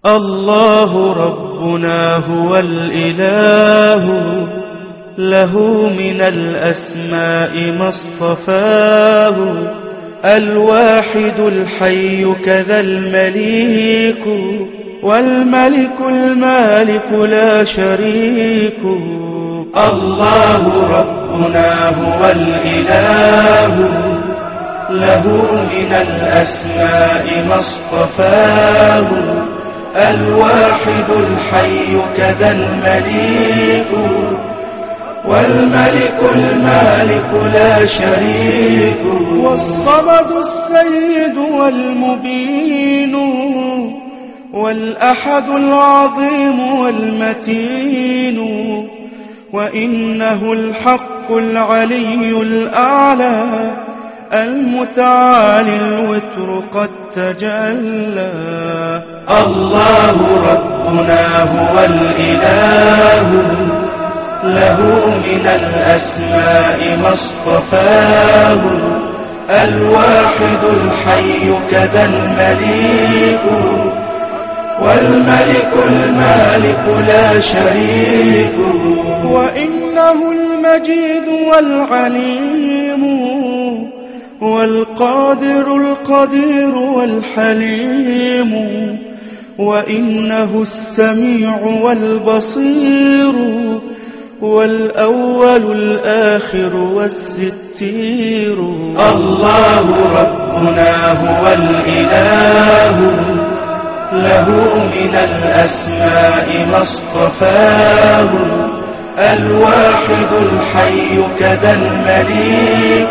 الله ربنا هو الإله له من الأسماء ما اصطفاه الواحد الحي كذا المليك والملك المالك لا شريك الله ربنا هو الإله له من الأسماء ما اصطفاه الواحد الحي كذا المليك والملك المالك لا شريك والصمد السيد والمبين والأحد العظيم والمتين وإنه الحق العلي الأعلى المتعالي الوتر قد تجلى الله ربنا هو الإله له من الأسماء ما اصطفاه الواحد الحي كذا المليك والملك المالك لا شريك وإنه المجيد والعليم والقادر القدير والحليم وإنه السميع والبصير والأول الآخر والستير الله ربنا هو الإله له من الأسماء ما اصطفاه الواحد الحي كذا المليك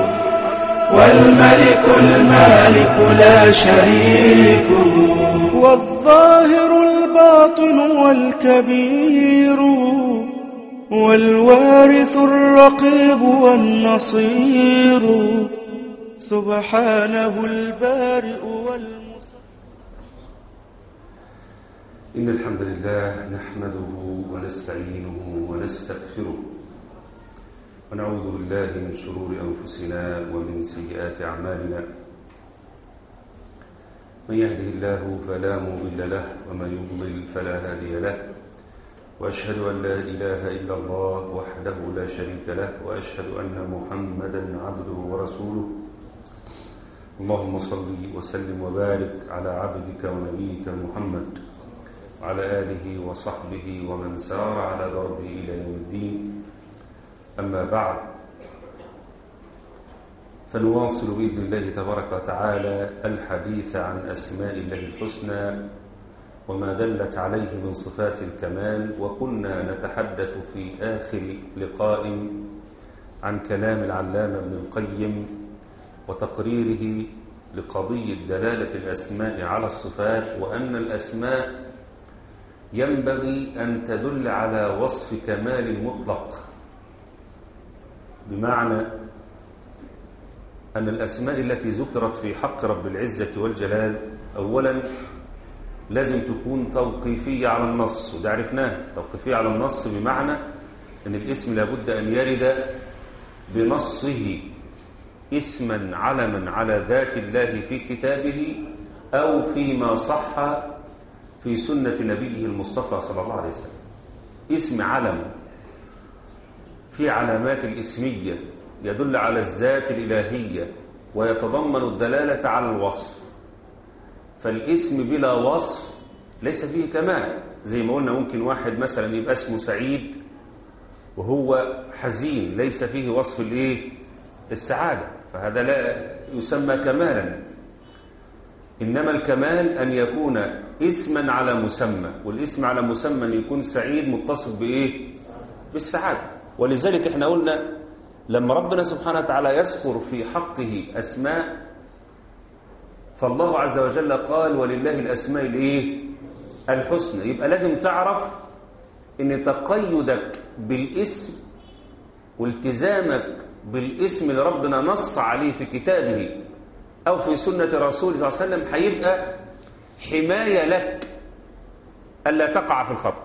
والملك المالك لا شريك والظاهر الباطن والكبير والوارث الرقيب والنصير سبحانه البارئ والمصور إن الحمد لله نحمده ونستعينه ونستغفره ونعوذ بالله من شرور أنفسنا ومن سيئات أعمالنا من يهده الله فلا مضل له ومن يضلل فلا هادي له وأشهد أن لا إله إلا الله وحده لا شريك له وأشهد أن محمدا عبده ورسوله اللهم صل وسلم وبارك على عبدك ونبيك محمد وعلى آله وصحبه ومن سار على ضربه إلى يوم الدين أما بعد فنواصل بإذن الله تبارك وتعالى الحديث عن أسماء الله الحسنى وما دلت عليه من صفات الكمال وكنا نتحدث في آخر لقاء عن كلام العلامة ابن القيم وتقريره لقضية دلالة الأسماء على الصفات وأن الأسماء ينبغي أن تدل على وصف كمال مطلق بمعنى أن الأسماء التي ذكرت في حق رب العزة والجلال أولا لازم تكون توقيفية على النص وده عرفناه توقيفية على النص بمعنى أن الاسم لابد أن يرد بنصه اسما علما على ذات الله في كتابه أو فيما صح في سنة نبيه المصطفى صلى الله عليه وسلم اسم علم في علامات الاسمية يدل على الذات الإلهية ويتضمن الدلالة على الوصف فالاسم بلا وصف ليس فيه كمال زي ما قلنا ممكن واحد مثلا يبقى اسمه سعيد وهو حزين ليس فيه وصف الايه السعادة فهذا لا يسمى كمالا إنما الكمال أن يكون اسما على مسمى والاسم على مسمى أن يكون سعيد متصف بإيه بالسعادة ولذلك احنا قلنا لما ربنا سبحانه وتعالى يذكر في حقه أسماء فالله عز وجل قال ولله الأسماء الإيه الحسنى يبقى لازم تعرف ان تقيدك بالاسم والتزامك بالاسم اللي ربنا نص عليه في كتابه أو في سنة رسوله صلى الله عليه وسلم هيبقى حماية لك ألا تقع في الخطأ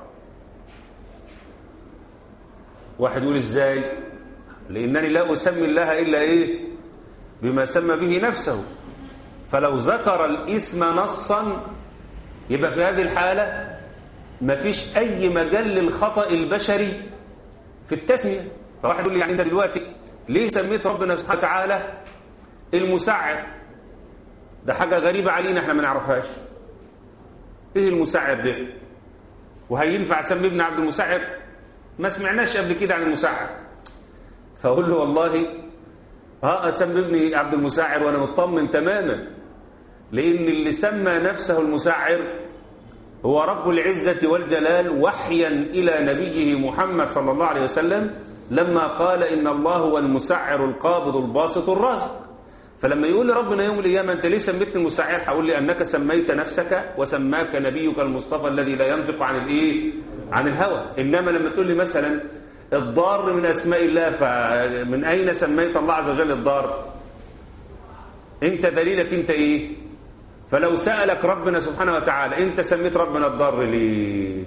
واحد يقول ازاي لأنني لا أسمي الله إلا إيه بما سمى به نفسه فلو ذكر الاسم نصا يبقى في هذه الحالة مفيش أي مجال للخطأ البشري في التسمية فواحد يقول لي يعني أنت دلوقتي ليه سميت ربنا سبحانه وتعالى المسعر ده حاجة غريبة علينا احنا ما نعرفهاش ايه المسعر ده وهل ينفع اسمي ابن عبد المسعر ما سمعناش قبل كده عن المسعر فاقول له والله ها اسمي ابني عبد المسعر وانا مطمن تماما لان اللي سمى نفسه المسعر هو رب العزة والجلال وحيا إلى نبيه محمد صلى الله عليه وسلم لما قال إن الله هو المسعر القابض الباسط الرازق فلما يقول لي ربنا يوم القيامة أنت ليه سميتني المسعر هقول لي أنك سميت نفسك وسماك نبيك المصطفى الذي لا ينطق عن الإيه عن الهوى إنما لما تقول لي مثلا الضار من أسماء الله فمن أين سميت الله عز وجل الضار أنت دليلك أنت إيه فلو سألك ربنا سبحانه وتعالى أنت سميت ربنا الضار ليه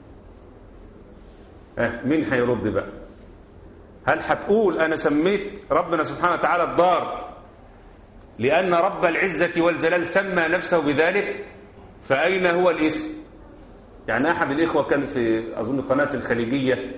أه مين هيرد بقى هل هتقول أنا سميت ربنا سبحانه وتعالى الضار لأن رب العزة والجلال سمى نفسه بذلك فأين هو الاسم يعني أحد الإخوة كان في أظن قناة الخليجية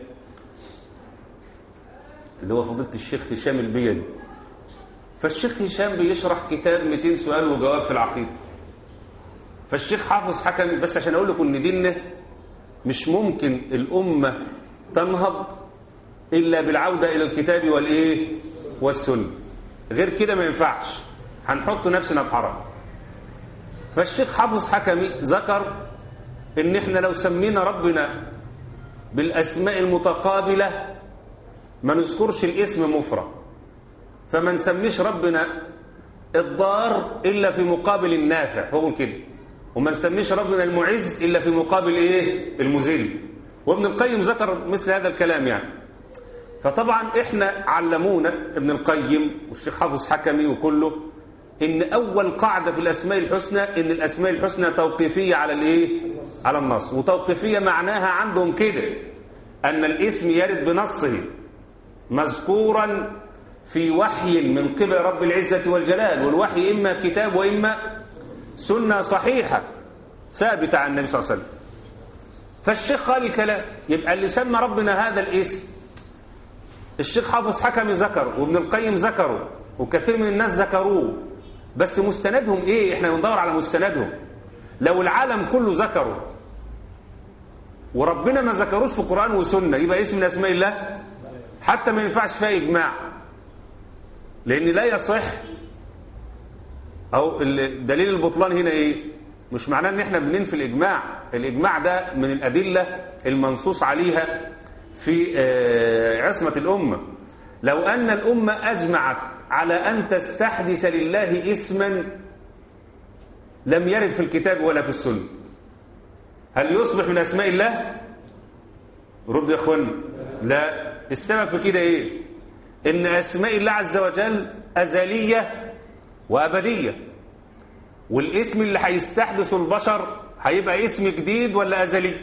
اللي هو فضيلة الشيخ هشام البيلي فالشيخ هشام بيشرح كتاب 200 سؤال وجواب في العقيدة فالشيخ حافظ حكم بس عشان أقول لكم إن ديننا مش ممكن الأمة تنهض إلا بالعودة إلى الكتاب والإيه والسنة غير كده ما ينفعش هنحط نفسنا في حرج فالشيخ حافظ حكمي ذكر ان احنا لو سمينا ربنا بالاسماء المتقابله ما نذكرش الاسم مفرد فما نسميش ربنا الضار الا في مقابل النافع هو كده وما نسميش ربنا المعز الا في مقابل ايه المذل وابن القيم ذكر مثل هذا الكلام يعني فطبعا احنا علمونا ابن القيم والشيخ حافظ حكمي وكله ان اول قاعده في الاسماء الحسنى ان الاسماء الحسنى توقيفيه على الايه على النص وتوقيفيه معناها عندهم كده ان الاسم يرد بنصه مذكورا في وحي من قبل رب العزه والجلال والوحي اما كتاب واما سنه صحيحه ثابته عن النبي صلى الله عليه وسلم فالشيخ قال الكلام يبقى اللي سمى ربنا هذا الاسم الشيخ حافظ حكمي ذكر وابن القيم ذكره وكثير من الناس ذكروه بس مستندهم ايه احنا بندور على مستندهم لو العالم كله ذكره وربنا ما ذكروش في قرآن وسنة يبقى اسم من اسماء الله حتى ما ينفعش فيها اجماع لان لا يصح او دليل البطلان هنا ايه مش معناه ان احنا بننفي الاجماع الاجماع ده من الادله المنصوص عليها في عصمه الامه لو ان الامه اجمعت على أن تستحدث لله اسما لم يرد في الكتاب ولا في السنة هل يصبح من أسماء الله رد يا أخوان لا السبب في كده إيه إن أسماء الله عز وجل أزلية وأبدية والاسم اللي هيستحدث البشر هيبقى اسم جديد ولا أزلي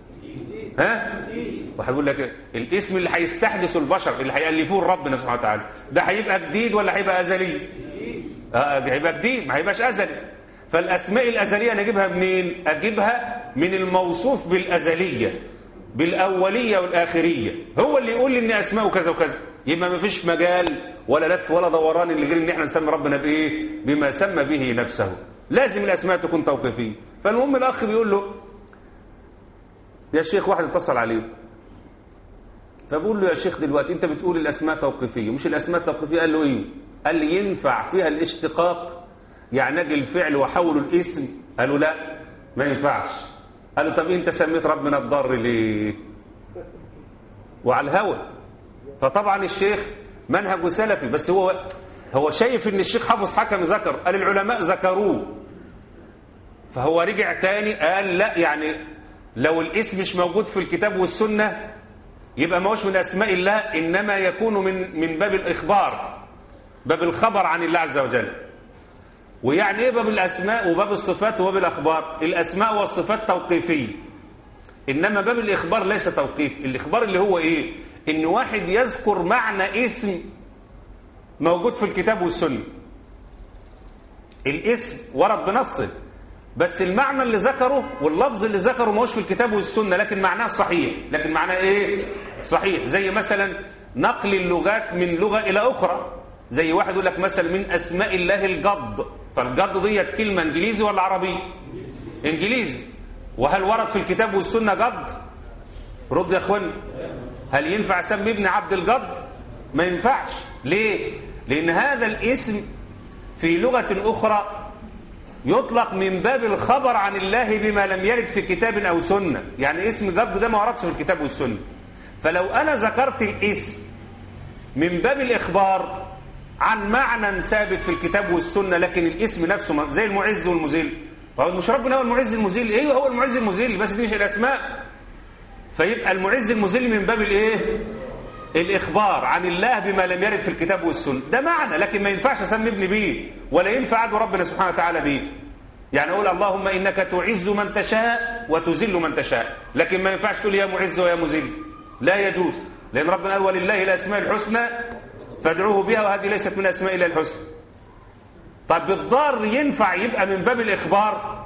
ها وهيقول لك الاسم اللي هيستحدث البشر اللي هيألفوه ربنا سبحانه وتعالى ده هيبقى جديد ولا هيبقى أزلي آه هيبقى جديد ما هيبقاش أزلي فالأسماء الأزلية نجيبها منين أجيبها من الموصوف بالأزلية بالأولية والآخرية هو اللي يقول لي إن أسماءه كذا وكذا يبقى ما فيش مجال ولا لف ولا دوران اللي غير إن إحنا نسمي ربنا بإيه بما سمى به نفسه لازم الأسماء تكون توقيفية فالمهم الأخ بيقول له يا شيخ واحد اتصل عليه فبقول له يا شيخ دلوقتي انت بتقول الاسماء توقيفيه مش الاسماء توقيفيه قال له ايه قال لي ينفع فيها الاشتقاق يعني اجي الفعل واحوله الاسم قالوا لا ما ينفعش قال له طب انت سميت ربنا الضار ليه وعلى الهوى فطبعا الشيخ منهجه سلفي بس هو هو شايف ان الشيخ حافظ حكم ذكر قال العلماء ذكروه فهو رجع تاني قال لا يعني لو الاسم مش موجود في الكتاب والسنه يبقى ما هوش من أسماء الله إنما يكون من من باب الإخبار باب الخبر عن الله عز وجل ويعني إيه باب الأسماء وباب الصفات وباب الأخبار الأسماء والصفات توقيفية إنما باب الإخبار ليس توقيف الإخبار اللي هو إيه إن واحد يذكر معنى اسم موجود في الكتاب والسنة الاسم ورد بنصه بس المعنى اللي ذكره واللفظ اللي ذكره ما هوش في الكتاب والسنة لكن معناه صحيح لكن معناه ايه صحيح زي مثلا نقل اللغات من لغة إلى أخرى زي واحد يقول لك مثلا من أسماء الله الجض فالجض ديت كلمة إنجليزي ولا عربي إنجليزي وهل ورد في الكتاب والسنة جض رد يا اخوان هل ينفع اسمي ابن عبد الجض ما ينفعش ليه لان هذا الاسم في لغة اخرى يطلق من باب الخبر عن الله بما لم يرد في كتاب او سنة يعني اسم جض ده ما وردش في الكتاب والسنة فلو انا ذكرت الاسم من باب الاخبار عن معنى ثابت في الكتاب والسنة لكن الاسم نفسه زي المعز والمذل مش ربنا هو المعز المذل ايه هو المعز المذل بس دي مش الاسماء فيبقى المعز المذل من باب الايه الاخبار عن الله بما لم يرد في الكتاب والسنه ده معنى لكن ما ينفعش اسمي ابني بيه ولا ينفع ادعو ربنا سبحانه وتعالى بيه يعني اقول اللهم انك تعز من تشاء وتذل من تشاء لكن ما ينفعش تقول يا معز ويا مذل لا يجوز لان ربنا قال ولله الاسماء الحسنى فادعوه بها وهذه ليست من اسماء الله الحسنى طب بالضار ينفع يبقى من باب الاخبار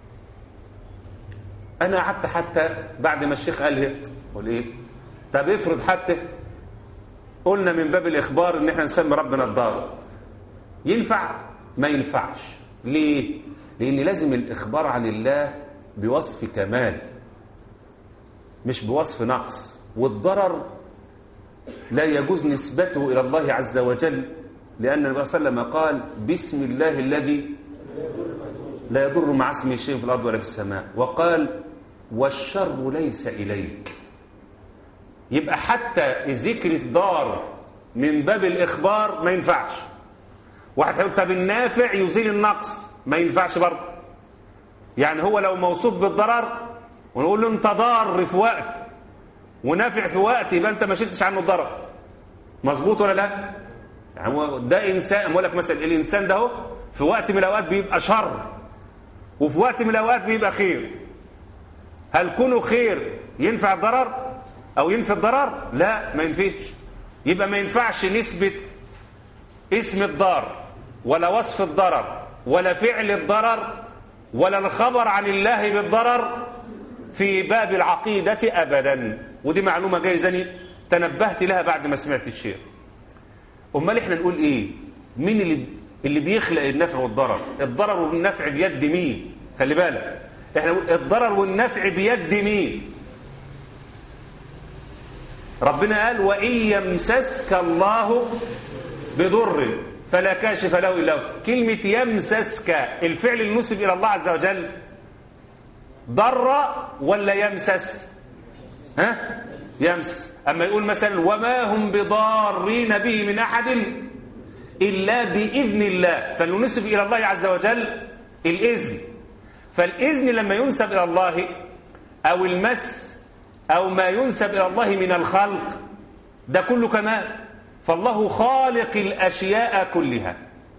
انا قعدت حتى بعد ما الشيخ قال هيك قول ايه طب افرض حتى قلنا من باب الاخبار ان احنا نسمي ربنا الضار ينفع ما ينفعش ليه لان لازم الاخبار عن الله بوصف كمال مش بوصف نقص والضرر لا يجوز نسبته الى الله عز وجل لان النبي صلى الله عليه وسلم قال بسم الله الذي لا يضر مع اسمه شيء في الارض ولا في السماء وقال والشر ليس إليك يبقى حتى ذكر الضار من باب الإخبار ما ينفعش واحد هيقول طب النافع يزيل النقص ما ينفعش برضه يعني هو لو موصوف بالضرر ونقول له انت ضار في وقت ونافع في وقت يبقى انت ما شلتش عنه الضرر مظبوط ولا لا يعني هو ده انسان بقول لك مثلا الانسان ده هو في وقت من الاوقات بيبقى شر وفي وقت من الاوقات بيبقى خير هل كونه خير ينفع الضرر او ينفي الضرر لا ما ينفيش يبقى ما ينفعش نسبة اسم الضار ولا وصف الضرر ولا فعل الضرر ولا الخبر عن الله بالضرر في باب العقيدة أبدا ودي معلومة جايزاني تنبهت لها بعد ما سمعت الشيء أمال إحنا نقول إيه مين اللي اللي بيخلق النفع والضرر الضرر والنفع بيد مين خلي بالك احنا نقول الضرر والنفع بيد مين ربنا قال وإن يمسسك الله بضر فلا كاشف له إلا هو كلمة يمسسك الفعل المنسب إلى الله عز وجل ضر ولا يمسس ها يمسس أما يقول مثلا وما هم بضارين به من أحد إلا بإذن الله فالمنسب إلى الله عز وجل الإذن فالإذن لما ينسب إلى الله أو المس أو ما ينسب إلى الله من الخلق ده كله كمال فالله خالق الأشياء كلها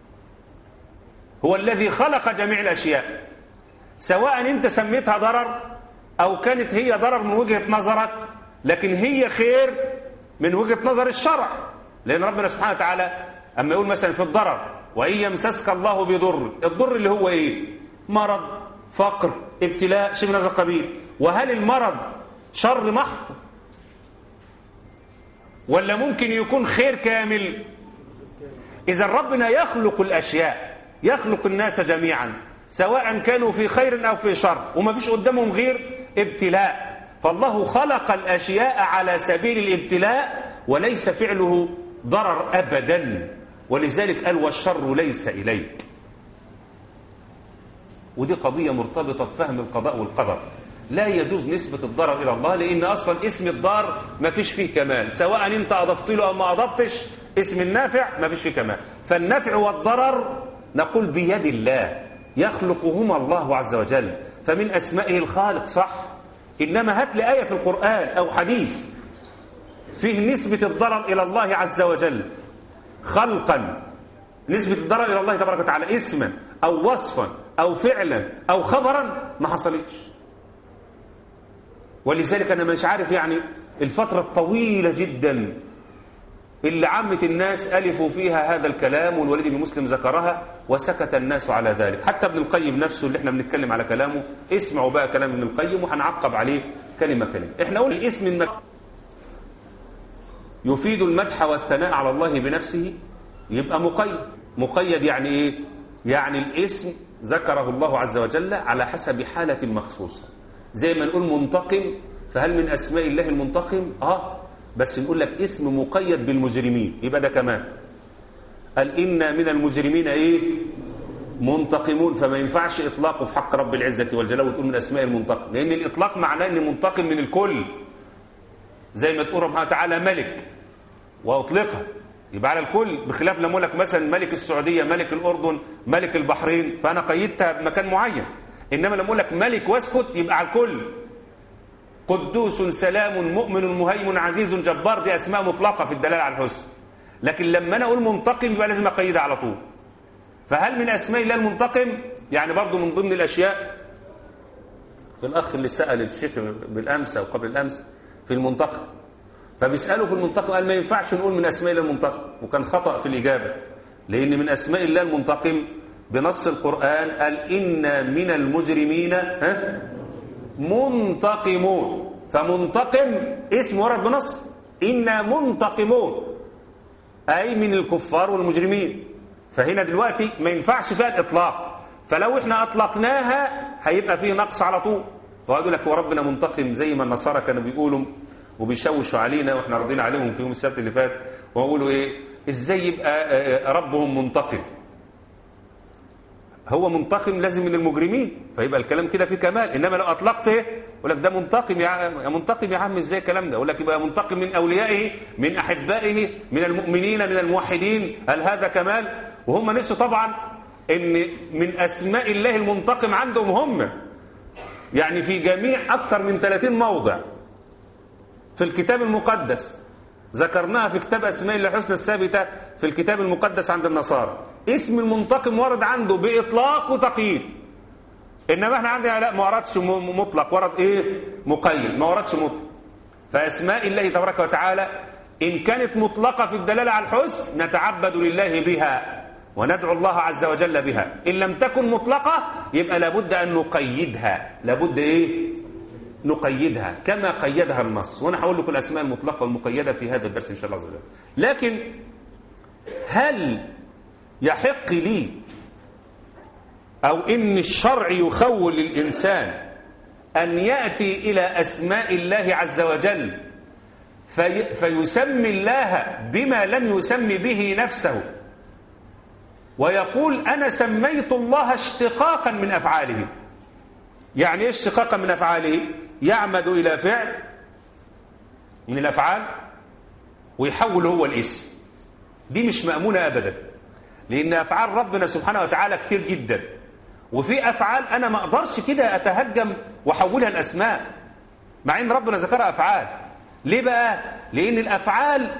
هو الذي خلق جميع الأشياء سواء أنت سميتها ضرر أو كانت هي ضرر من وجهة نظرك لكن هي خير من وجهة نظر الشرع لأن ربنا سبحانه وتعالى أما يقول مثلا في الضرر وإن يمسسك الله بضر الضر اللي هو إيه مرض فقر ابتلاء شيء من هذا القبيل وهل المرض شر محض ولا ممكن يكون خير كامل إذا ربنا يخلق الأشياء يخلق الناس جميعا سواء كانوا في خير أو في شر وما فيش قدامهم غير ابتلاء فالله خلق الأشياء على سبيل الابتلاء وليس فعله ضرر أبدا ولذلك قال والشر ليس إليك ودي قضية مرتبطة بفهم القضاء والقدر لا يجوز نسبة الضرر إلى الله لأن أصلا اسم الضار ما فيش فيه كمال سواء أنت أضفت له أو ما أضفتش اسم النافع ما فيش فيه كمال فالنفع والضرر نقول بيد الله يخلقهما الله عز وجل فمن أسمائه الخالق صح إنما هات لي آية في القرآن أو حديث فيه نسبة الضرر إلى الله عز وجل خلقا نسبة الضرر إلى الله تبارك وتعالى اسما أو وصفا أو فعلا أو خبرا ما حصلتش ولذلك أنا مش عارف يعني الفترة الطويلة جدا اللي عامة الناس ألفوا فيها هذا الكلام والوليد بن مسلم ذكرها وسكت الناس على ذلك حتى ابن القيم نفسه اللي احنا بنتكلم على كلامه اسمعوا بقى كلام ابن القيم وهنعقب عليه كلمة كلمة احنا قلنا الاسم المك... يفيد المدح والثناء على الله بنفسه يبقى مقيد مقيد يعني ايه يعني الاسم ذكره الله عز وجل على حسب حالة مخصوصة زي ما نقول منتقم فهل من أسماء الله المنتقم آه بس نقول لك اسم مقيد بالمجرمين يبقى ده كمان قال إن من المجرمين إيه منتقمون فما ينفعش إطلاقه في حق رب العزة والجلال وتقول من أسماء المنتقم لأن الإطلاق معناه أن منتقم من الكل زي ما تقول ربنا تعالى ملك وأطلقها يبقى على الكل بخلاف لما لك مثلا ملك السعودية ملك الأردن ملك البحرين فأنا قيدتها بمكان معين إنما لما أقول لك ملك واسكت يبقى على الكل قدوس سلام مؤمن مهيمن عزيز جبار دي أسماء مطلقة في الدلالة على الحسن لكن لما أنا أقول منتقم يبقى لازم أقيدها على طول فهل من أسماء الله المنتقم يعني برضو من ضمن الأشياء في الأخ اللي سأل الشيخ بالأمس أو قبل الأمس في المنتقم فبيسأله في المنتقم قال ما ينفعش نقول من أسماء الله المنتقم وكان خطأ في الإجابة لأن من أسماء الله المنتقم بنص القرآن قال إن من المجرمين ها منتقمون فمنتقم اسم ورد بنص إنا منتقمون أي من الكفار والمجرمين فهنا دلوقتي ما ينفعش فيها الإطلاق فلو احنا أطلقناها هيبقى فيه نقص على طول فقالوا لك هو ربنا منتقم زي ما النصارى كانوا بيقولوا وبيشوشوا علينا واحنا راضيين عليهم في يوم السبت اللي فات ويقولوا ايه ازاي يبقى ربهم منتقم هو منتقم لازم من المجرمين فيبقى الكلام كده فيه كمال انما لو اطلقت ايه يقول لك ده منتقم يا منتقم يا عم ازاي الكلام ده يقول لك يبقى منتقم من اوليائه من احبائه من المؤمنين من الموحدين هل هذا كمال وهم نسوا طبعا ان من اسماء الله المنتقم عندهم هم يعني في جميع اكثر من 30 موضع في الكتاب المقدس ذكرناها في كتاب اسماء الله الحسنى الثابته في الكتاب المقدس عند النصارى اسم المنتقم ورد عنده باطلاق وتقييد انما احنا عندنا لا ما وردش مطلق ورد ايه مقيد ما وردش مطلق فاسماء الله تبارك وتعالى ان كانت مطلقه في الدلاله على الحسن نتعبد لله بها وندعو الله عز وجل بها ان لم تكن مطلقه يبقى لابد ان نقيدها لابد ايه نقيدها كما قيدها النص وانا هقول لكم الاسماء المطلقه والمقيده في هذا الدرس ان شاء الله عز وجل لكن هل يحق لي او ان الشرع يخول للانسان ان ياتي الى اسماء الله عز وجل في فيسمي الله بما لم يسمي به نفسه ويقول انا سميت الله اشتقاقا من افعاله يعني ايه اشتقاقا من افعاله يعمد الى فعل من الافعال ويحول هو الاسم دي مش مامونه ابدا لان افعال ربنا سبحانه وتعالى كتير جدا وفي افعال انا ما اقدرش كده اتهجم واحولها الاسماء مع ان ربنا ذكرها افعال ليه بقى لان الافعال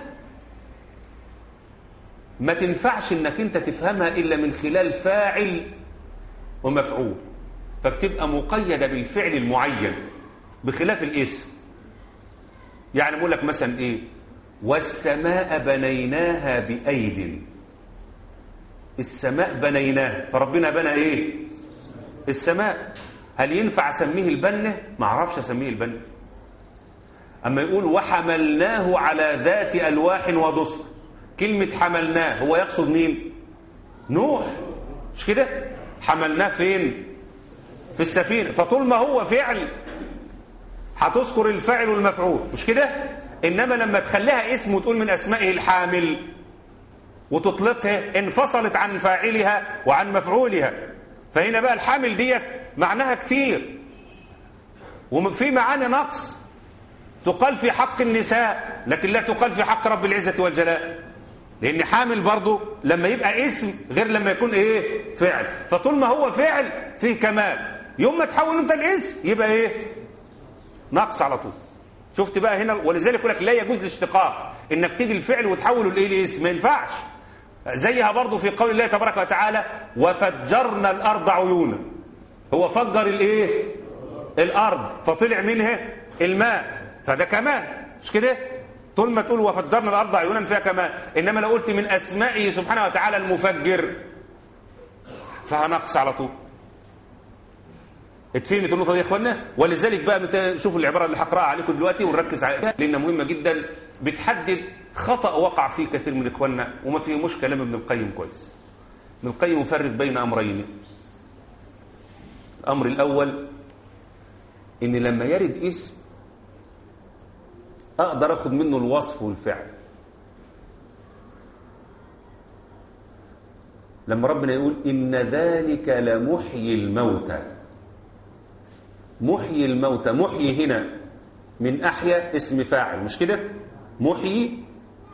ما تنفعش انك انت تفهمها الا من خلال فاعل ومفعول فبتبقى مقيدة بالفعل المعين بخلاف الاسم يعني بقول لك مثلا ايه والسماء بنيناها بأيد السماء بنيناها فربنا بنى ايه السماء هل ينفع اسميه البنة ما اعرفش اسميه البنة اما يقول وحملناه على ذات الواح ودسر كلمة حملناه هو يقصد مين نوح مش كده حملناه فين في السفينة فطول ما هو فعل هتذكر الفاعل والمفعول مش كده انما لما تخليها اسم وتقول من اسمائه الحامل وتطلقها انفصلت عن فاعلها وعن مفعولها فهنا بقى الحامل ديت معناها كتير وفي معاني نقص تقال في حق النساء لكن لا تقال في حق رب العزة والجلال لان حامل برضه لما يبقى اسم غير لما يكون ايه فعل فطول ما هو فعل فيه كمال يوم ما تحول انت الاسم يبقى ايه نقص على طول شفت بقى هنا ولذلك يقول لك لا يجوز الاشتقاق انك تيجي الفعل وتحوله لايه الاسم ما ينفعش زيها برضه في قول الله تبارك وتعالى وفجرنا الارض عيونا هو فجر الايه الارض فطلع منها الماء فده كمان مش كده طول ما تقول وفجرنا الارض عيونا فيها كمان انما لو قلت من اسمائه سبحانه وتعالى المفجر فهنقص على طول اتفهمت النقطه دي يا اخوانا ولذلك بقى مت- شوفوا العباره اللي هقراها عليكم دلوقتي ونركز عليها لانها مهمه جدا بتحدد خطا وقع فيه كثير من اخواننا وما فيهمش كلام ابن القيم كويس ابن القيم يفرق بين امرين الامر الاول ان لما يرد اسم اقدر اخد منه الوصف والفعل لما ربنا يقول ان ذلك لمحيي الموتى محيي الموتى محيي هنا من احيا اسم فاعل مش كده محيي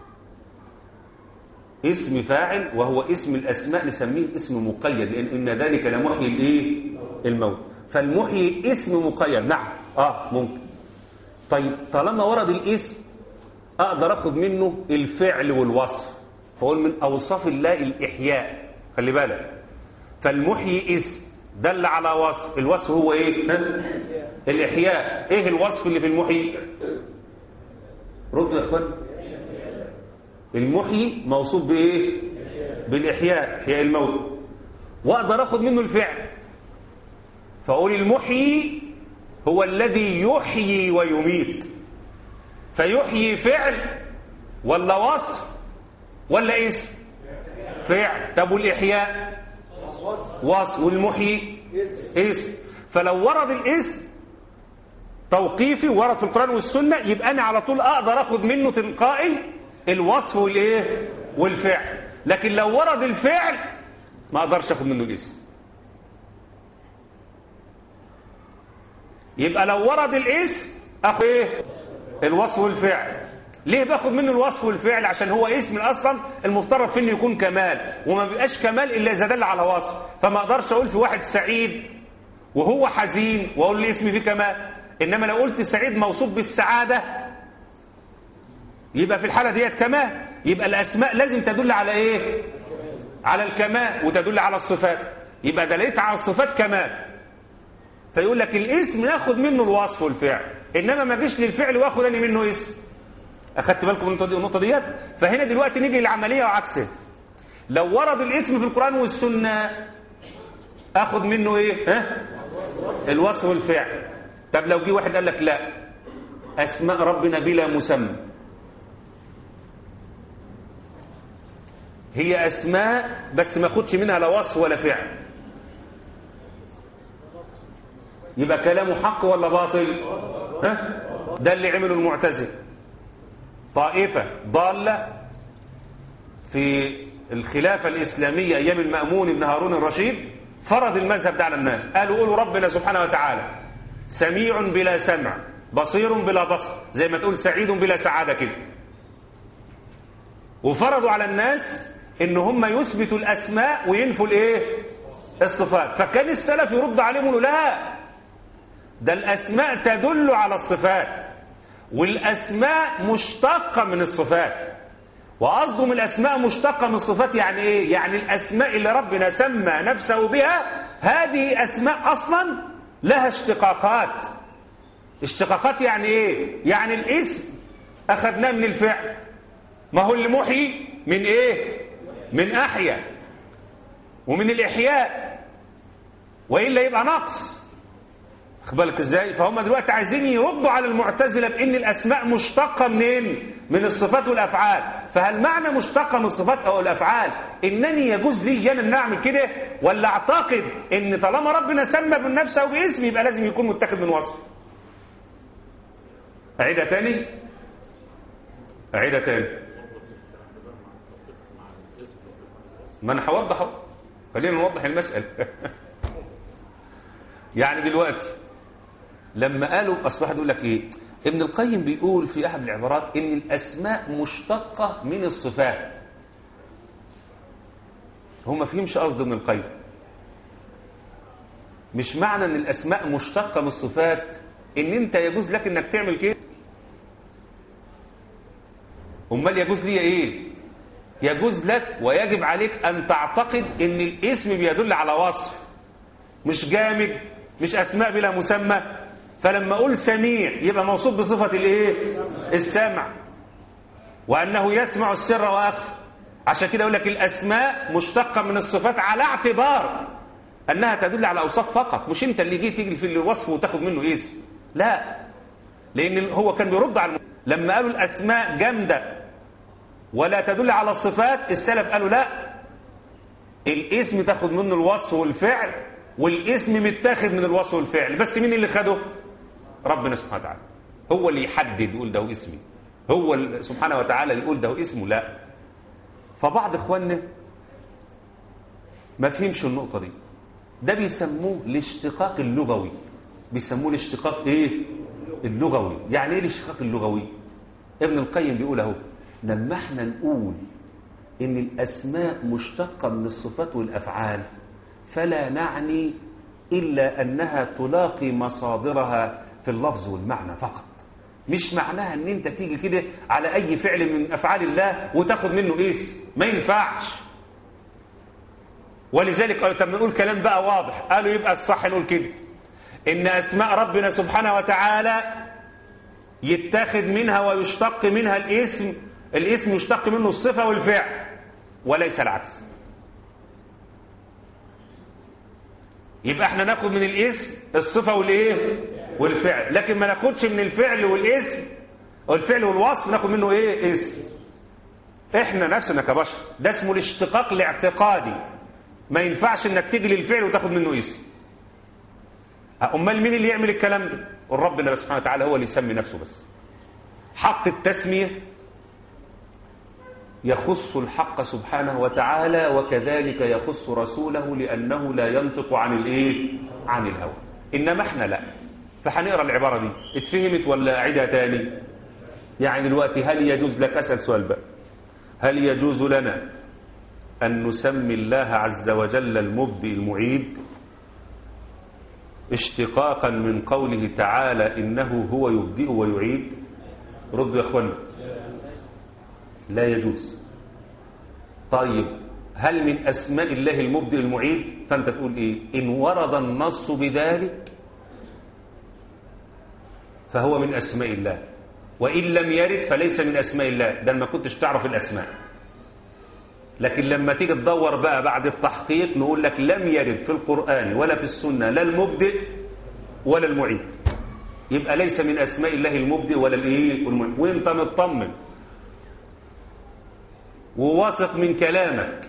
اسم فاعل وهو اسم الاسماء نسميه اسم مقيد لان ان ذلك لمحيي الايه الموت فالمحيي اسم مقيد نعم اه ممكن طيب طالما ورد الاسم اقدر اخد منه الفعل والوصف فاقول من اوصاف الله الاحياء خلي بالك فالمحيي اسم دل على وصف الوصف هو ايه ها؟ الاحياء ايه الوصف اللي في المحيي ردوا يا اخوان المحيي موصوف بايه بالاحياء احياء الموت واقدر اخد منه الفعل فاقول المحيي هو الذي يحيي ويميت فيحيي فعل ولا وصف ولا اسم فعل طب والاحياء وصف والمحيي اسم فلو ورد الاسم توقيفي ورد في القرآن والسنة يبقى أنا على طول أقدر أخد منه تلقائي الوصف والإيه والفعل لكن لو ورد الفعل ما أقدرش أخد منه الاسم يبقى لو ورد الاسم أخد إيه الوصف والفعل ليه باخد منه الوصف والفعل عشان هو اسم اصلا المفترض فيه انه يكون كمال وما بيبقاش كمال الا اذا دل على وصف فما اقدرش اقول في واحد سعيد وهو حزين واقول لي اسمي فيه كمال انما لو قلت سعيد موصوف بالسعاده يبقى في الحاله ديت كمال يبقى الاسماء لازم تدل على ايه على الكمال وتدل على الصفات يبقى دليت على الصفات كمال فيقول لك الاسم ناخد منه الوصف والفعل انما ما جيش للفعل واخد انا منه اسم اخدت بالكم من النقطه دي النقطه ديت فهنا دلوقتي نيجي للعمليه وعكسها لو ورد الاسم في القران والسنه اخد منه ايه ها الوصف والفعل طب لو جه واحد قال لك لا اسماء ربنا بلا مسمى هي اسماء بس ما اخدش منها لا وصف ولا فعل يبقى كلامه حق ولا باطل ها ده اللي عمله المعتزله طائفة ضالة في الخلافة الإسلامية أيام المأمون بن هارون الرشيد فرض المذهب ده على الناس قالوا قولوا ربنا سبحانه وتعالى سميع بلا سمع بصير بلا بصر زي ما تقول سعيد بلا سعادة كده وفرضوا على الناس ان هم يثبتوا الاسماء وينفوا الايه الصفات فكان السلف يرد عليهم يقولوا لا ده الاسماء تدل على الصفات والاسماء مشتقه من الصفات وقصدهم الاسماء مشتقه من الصفات يعني ايه يعني الاسماء اللي ربنا سمى نفسه بها هذه اسماء اصلا لها اشتقاقات اشتقاقات يعني ايه يعني الاسم اخذناه من الفعل ما هو اللي محيي من ايه من احيا ومن الاحياء والا يبقى نقص خد بالك ازاي فهم دلوقتي عايزين يردوا على المعتزله بان الاسماء مشتقه منين من الصفات والافعال فهل معنى مشتقه من الصفات او الافعال انني يجوز لي انا ان اعمل كده ولا اعتقد ان طالما ربنا سمى بنفسه باسم يبقى لازم يكون متخذ من وصف اعيدها تاني اعيدها تاني ما انا هوضح اهو خلينا نوضح المساله يعني دلوقتي لما قالوا اصل واحد يقول لك ايه ابن القيم بيقول في احد العبارات ان الاسماء مشتقه من الصفات هو ما فهمش قصد ابن القيم مش معنى ان الاسماء مشتقه من الصفات ان انت يجوز لك انك تعمل كده امال يجوز لي ايه يجوز لك ويجب عليك ان تعتقد ان الاسم بيدل على وصف مش جامد مش اسماء بلا مسمى فلما اقول سميع يبقى موصوف بصفه الايه السمع وأنه يسمع السر وأخفى عشان كده يقول لك الأسماء مشتقة من الصفات على اعتبار أنها تدل على أوصاف فقط مش أنت اللي جيت تيجي في الوصف وتاخد منه اسم لا لأن هو كان بيرد على الم... لما قالوا الأسماء جامدة ولا تدل على الصفات السلف قالوا لا الاسم تاخد منه الوصف والفعل والاسم متاخد من الوصف والفعل بس مين اللي خده ربنا سبحانه وتعالى هو اللي يحدد يقول ده اسمي هو سبحانه وتعالى اللي يقول ده اسمه لا فبعض اخواننا ما فهمش النقطه دي ده بيسموه الاشتقاق اللغوي بيسموه الاشتقاق ايه اللغوي يعني ايه الاشتقاق اللغوي ابن القيم بيقول اهو لما احنا نقول ان الاسماء مشتقه من الصفات والافعال فلا نعني الا انها تلاقي مصادرها في اللفظ والمعنى فقط مش معناها ان انت تيجي كده على اي فعل من افعال الله وتاخد منه اسم ما ينفعش ولذلك قالوا طب نقول كلام بقى واضح قالوا يبقى الصح نقول كده ان اسماء ربنا سبحانه وتعالى يتاخد منها ويشتق منها الاسم الاسم يشتق منه الصفه والفعل وليس العكس يبقى احنا ناخد من الاسم الصفه والايه والفعل لكن ما ناخدش من الفعل والاسم او الفعل والوصف ناخد منه ايه اسم احنا نفسنا كبشر ده اسمه الاشتقاق الاعتقادي ما ينفعش انك تيجي للفعل وتاخد منه اسم امال مين اللي يعمل الكلام ده ربنا سبحانه وتعالى هو اللي يسمي نفسه بس حق التسميه يخص الحق سبحانه وتعالى وكذلك يخص رسوله لانه لا ينطق عن الايه عن الهوى انما احنا لا فهنقرا العباره دي اتفهمت ولا اعيدها تاني يعني دلوقتي هل يجوز لك اسال سؤال بقى هل يجوز لنا ان نسمي الله عز وجل المبدئ المعيد اشتقاقا من قوله تعالى انه هو يبدئ ويعيد ردوا يا اخوانا لا يجوز طيب هل من اسماء الله المبدئ المعيد فانت تقول ايه ان ورد النص بذلك فهو من أسماء الله وإن لم يرد فليس من أسماء الله ده ما كنتش تعرف الأسماء لكن لما تيجي تدور بقى بعد التحقيق نقول لك لم يرد في القرآن ولا في السنة لا المبدئ ولا المعيد يبقى ليس من أسماء الله المبدئ ولا الإيه والمعيد وانت مطمن وواثق من كلامك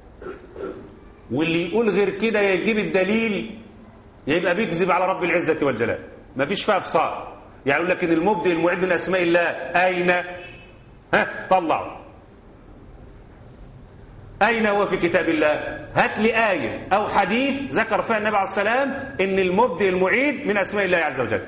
واللي يقول غير كده يجيب الدليل يبقى بيكذب على رب العزة والجلال ما فيش فيها افصال يعني يقول لك ان المبدئ المعيد من اسماء الله اين ها طلعوا اين هو في كتاب الله هات لي ايه او حديث ذكر فيها النبي عليه السلام ان المبدئ المعيد من اسماء الله عز وجل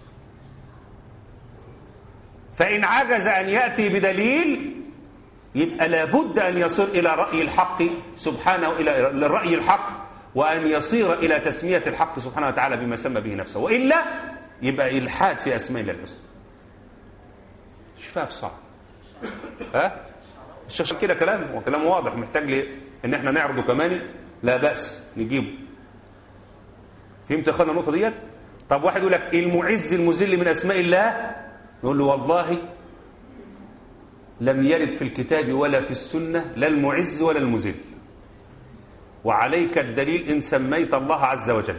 فان عجز ان ياتي بدليل يبقى لابد ان يصير الى راي الحق سبحانه الى الراي الحق وان يصير الى تسميه الحق سبحانه وتعالى بما سمى به نفسه والا يبقى الحاد في اسماء الله الحسنى مش فاهم صعب ها الشيخ كده كلام وكلام واضح محتاج لي ان احنا نعرضه كمان لا باس نجيبه فهمت يا اخوانا النقطه ديت طب واحد يقول لك المعز المذل من اسماء الله نقول له والله لم يرد في الكتاب ولا في السنه لا المعز ولا المذل وعليك الدليل ان سميت الله عز وجل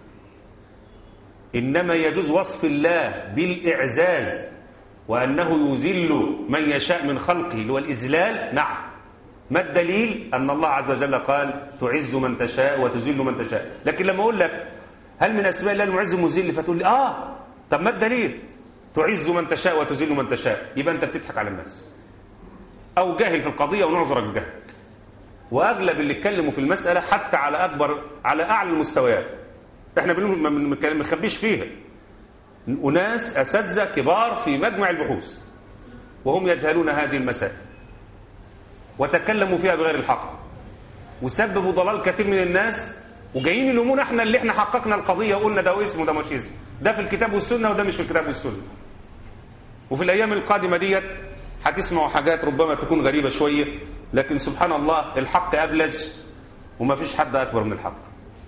إنما يجوز وصف الله بالإعزاز وأنه يذل من يشاء من خلقه اللي هو الإذلال نعم ما الدليل أن الله عز وجل قال تعز من تشاء وتذل من تشاء لكن لما أقول لك هل من أسماء الله المعز المذل فتقول لي آه طب ما الدليل تعز من تشاء وتذل من تشاء يبقى أنت بتضحك على الناس أو جاهل في القضية ونعذرك بجهلك وأغلب اللي اتكلموا في المسألة حتى على أكبر على أعلى المستويات احنا ما بنخبيش فيها أناس أساتذة كبار في مجمع البحوث وهم يجهلون هذه المسائل وتكلموا فيها بغير الحق وسببوا ضلال كثير من الناس وجايين يلومونا احنا اللي احنا حققنا القضية وقلنا ده اسم وده مش اسم ده في الكتاب والسنة وده مش في الكتاب والسنة وفي الأيام القادمة ديت هتسمعوا حاجات ربما تكون غريبة شوية لكن سبحان الله الحق أبلج وما فيش حد أكبر من الحق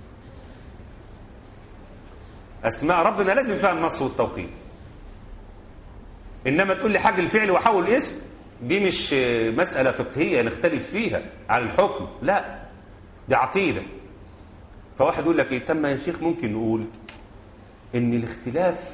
أسماء ربنا لازم فيها النص والتوقيت إنما تقول لي حاجة الفعل وحول اسم دي مش مسألة فقهية نختلف فيها على الحكم لا دي عقيدة فواحد يقول لك ايه تم يا شيخ ممكن نقول ان الاختلاف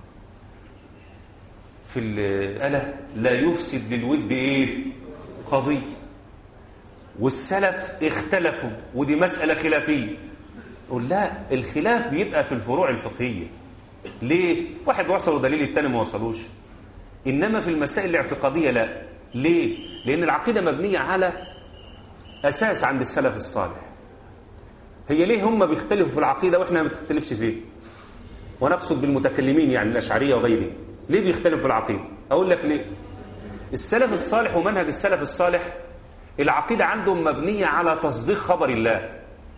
في الآلة لا يفسد للود ايه قضية والسلف اختلفوا ودي مسألة خلافية قول لا الخلاف بيبقى في الفروع الفقهية ليه واحد وصل دليل التاني ما وصلوش إنما في المسائل الاعتقادية لا ليه لأن العقيدة مبنية على أساس عند السلف الصالح هي ليه هم بيختلفوا في العقيدة وإحنا ما بنختلفش فيه ونقصد بالمتكلمين يعني الأشعرية وغيرهم ليه بيختلفوا في العقيدة أقول لك ليه السلف الصالح ومنهج السلف الصالح العقيدة عندهم مبنية على تصديق خبر الله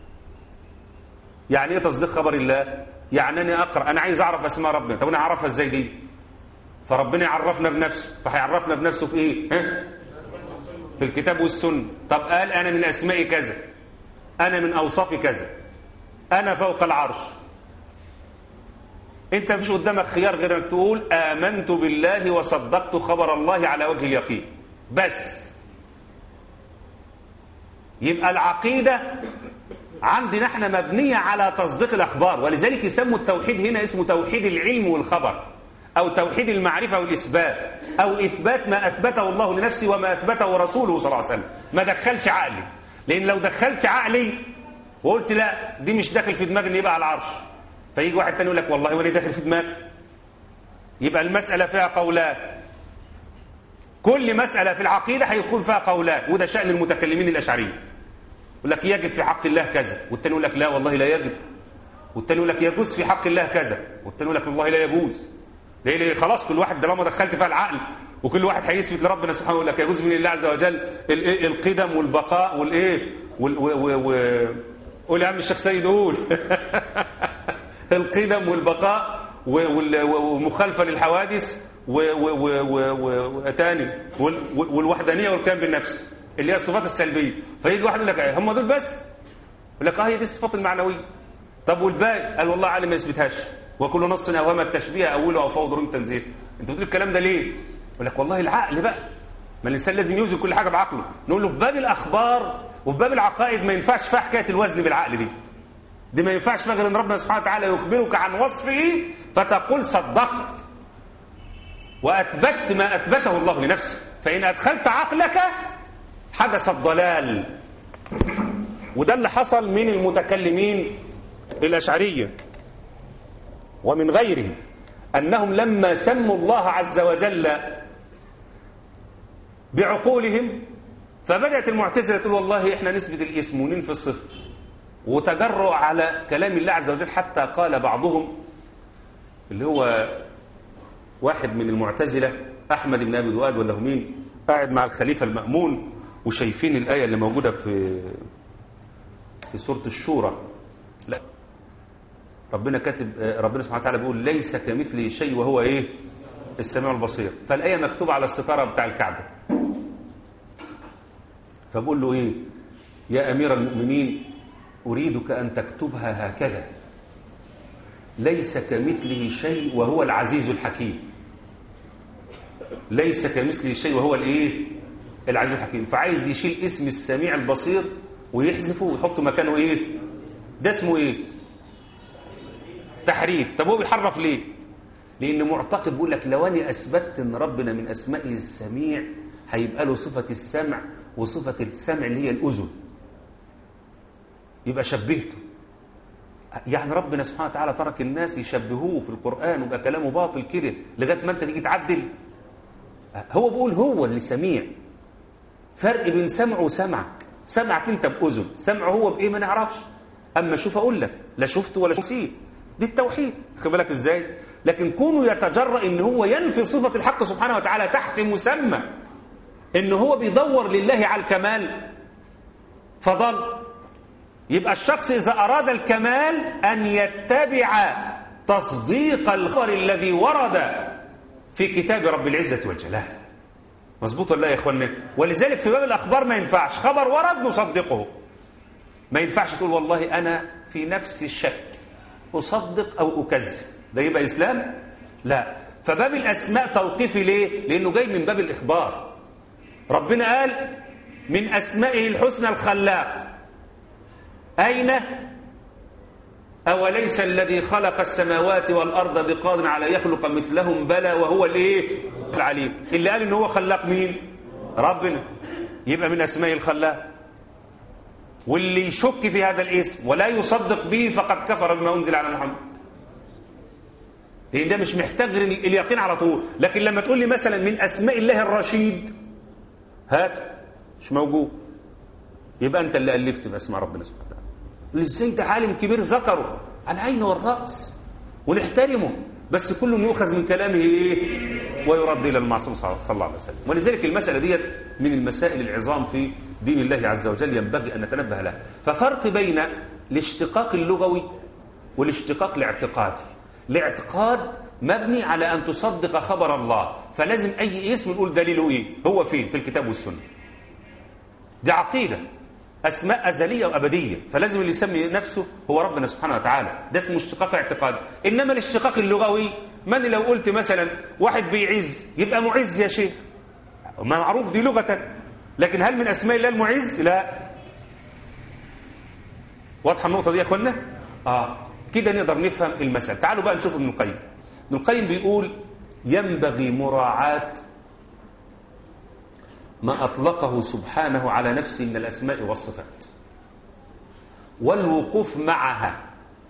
يعني ايه تصديق خبر الله يعني انا اقرا انا عايز اعرف اسماء ربنا طب انا اعرفها ازاي دي فربنا يعرفنا بنفسه فهيعرفنا بنفسه في ايه ها؟ في الكتاب والسنه طب قال انا من اسمائي كذا انا من اوصافي كذا انا فوق العرش انت مفيش قدامك خيار غير انك تقول امنت بالله وصدقت خبر الله على وجه اليقين بس يبقى العقيده عندنا احنا مبنية على تصديق الأخبار ولذلك يسموا التوحيد هنا اسمه توحيد العلم والخبر أو توحيد المعرفة والإثبات أو إثبات ما أثبته الله لنفسه وما أثبته رسوله صلى الله عليه وسلم ما دخلش عقلي لأن لو دخلت عقلي وقلت لا دي مش داخل في دماغي اللي يبقى على العرش فيجي واحد تاني يقول لك والله وانا داخل في دماغي يبقى المسألة فيها قولان كل مسألة في العقيدة هيكون فيها قولان وده شأن المتكلمين الأشعريين يقول لك يجب في حق الله كذا والتاني يقول لك لا والله لا يجب والتاني يقول لك يجوز في حق الله كذا والتاني يقول لك والله لا يجوز ليه ليه خلاص كل واحد طالما دخلت فيها العقل وكل واحد هيثبت لربنا سبحانه يقول لك يجوز من الله عز وجل الايه القدم والبقاء والايه وال و و و قول يا عم الشيخ سيد قول القدم والبقاء ومخالفه للحوادث وتاني والوحدانيه والكلام بالنفس اللي هي الصفات السلبيه فيجي واحد يقول لك ايه هم دول بس يقول لك اه هي دي الصفات المعنويه طب والباقي قال والله عالم ما يثبتهاش وكل نص اوهم التشبيه اوله او فوض رم تنزيل انت بتقول الكلام ده ليه يقول لك والله العقل بقى ما الانسان لازم يوزن كل حاجه بعقله نقول له في باب الاخبار وفي باب العقائد ما ينفعش فيها حكايه الوزن بالعقل دي دي ما ينفعش فيها غير ان ربنا سبحانه وتعالى يخبرك عن وصفه فتقول صدقت واثبتت ما اثبته الله لنفسه فان ادخلت عقلك حدث الضلال وده اللي حصل من المتكلمين الأشعرية ومن غيرهم أنهم لما سموا الله عز وجل بعقولهم فبدأت المعتزلة تقول والله إحنا نثبت الاسم وننفي الصفر وتجرؤوا على كلام الله عز وجل حتى قال بعضهم اللي هو واحد من المعتزلة أحمد بن أبي دواد ولا هو مين قاعد مع الخليفة المأمون وشايفين الآية اللي موجودة في في سورة الشورى لا ربنا كاتب ربنا سبحانه وتعالى بيقول ليس كمثله شيء وهو ايه السميع البصير فالآية مكتوبة على الستارة بتاع الكعبة فبقول له ايه يا أمير المؤمنين أريدك أن تكتبها هكذا ليس كمثله شيء وهو العزيز الحكيم ليس كمثله شيء وهو الايه العزيز الحكيم فعايز يشيل اسم السميع البصير ويحذفه ويحط مكانه ايه ده اسمه ايه تحريف طب هو بيحرف ليه لان معتقد بيقول لك لو انا اثبتت ان ربنا من اسمائه السميع هيبقى له صفه السمع وصفه السمع اللي هي الاذن يبقى شبهته يعني ربنا سبحانه وتعالى ترك الناس يشبهوه في القرآن ويبقى كلامه باطل كده لغاية ما انت تيجي تعدل هو بيقول هو اللي سميع فرق بين سمعه وسمعك سمعك انت بأذن سمعه هو بإيه ما نعرفش أما شوف أقول لك لا شفت ولا نسيت دي التوحيد خد بالك إزاي لكن كونه يتجرأ إن هو ينفي صفة الحق سبحانه وتعالى تحت مسمى إن هو بيدور لله على الكمال فضل يبقى الشخص إذا أراد الكمال أن يتبع تصديق الخبر الذي ورد في كتاب رب العزة والجلال مظبوط ولا يا إخواننا ولذلك في باب الأخبار ما ينفعش خبر ورد نصدقه ما ينفعش تقول والله أنا في نفس الشك أصدق أو أكذب ده يبقى إسلام لا فباب الأسماء توقيفي ليه لأنه جاي من باب الإخبار ربنا قال من أسمائه الحسنى الخلاق أين أوليس الذي خلق السماوات والأرض بقادر على يخلق مثلهم بلى وهو الإيه العليم اللي قال إن هو خلاق مين ربنا يبقى من أسماء الخلاق واللي يشك في هذا الاسم ولا يصدق به فقد كفر بما أنزل على محمد لأن ده مش محتاج اليقين على طول لكن لما تقول لي مثلا من أسماء الله الرشيد هات مش موجود يبقى أنت اللي ألفت في أسماء ربنا سبحانه وتعالى ازاي ده عالم كبير ذكره على العين والرأس ونحترمه بس كل يؤخذ من كلامه ايه ويرد الى المعصوم صلى الله عليه وسلم ولذلك المساله ديت من المسائل العظام في دين الله عز وجل ينبغي ان نتنبه لها ففرق بين الاشتقاق اللغوي والاشتقاق الاعتقادي الاعتقاد مبني على ان تصدق خبر الله فلازم اي اسم نقول دليله ايه هو فين في الكتاب والسنه دي عقيده أسماء أزلية وأبدية فلازم اللي يسمي نفسه هو ربنا سبحانه وتعالى ده اسمه اشتقاق اعتقاد إنما الاشتقاق اللغوي من لو قلت مثلا واحد بيعز يبقى معز يا شيخ معروف دي لغة لكن هل من أسماء الله المعز لا واضحة النقطة دي يا أخوانا آه كده نقدر نفهم المسألة تعالوا بقى نشوف ابن القيم ابن القيم بيقول ينبغي مراعاة ما أطلقه سبحانه على نفسه من الأسماء والصفات والوقوف معها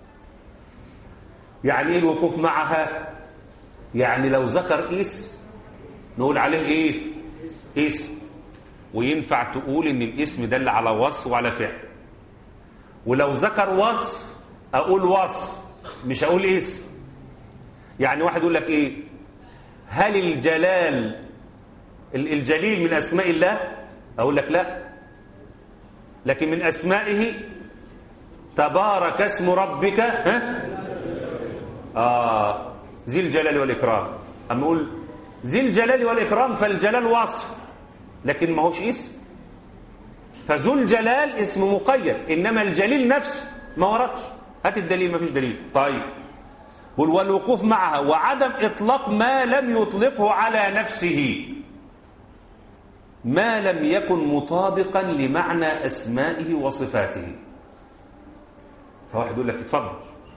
يعني إيه الوقوف معها يعني لو ذكر اسم نقول عليه إيه اسم وينفع تقول إن الاسم دل على وصف وعلى فعل ولو ذكر وصف أقول وصف مش أقول اسم يعني واحد يقول لك إيه هل الجلال الجليل من أسماء الله أقول لك لا لكن من أسمائه تبارك اسم ربك ها؟ آه ذي الجلال والإكرام أما أقول ذي الجلال والإكرام فالجلال وصف لكن ما هوش اسم فذو الجلال اسم مقيد إنما الجليل نفسه ما وردش هات الدليل ما فيش دليل طيب والوقوف معها وعدم إطلاق ما لم يطلقه على نفسه ما لم يكن مطابقا لمعنى أسمائه وصفاته فواحد يقول لك اتفضل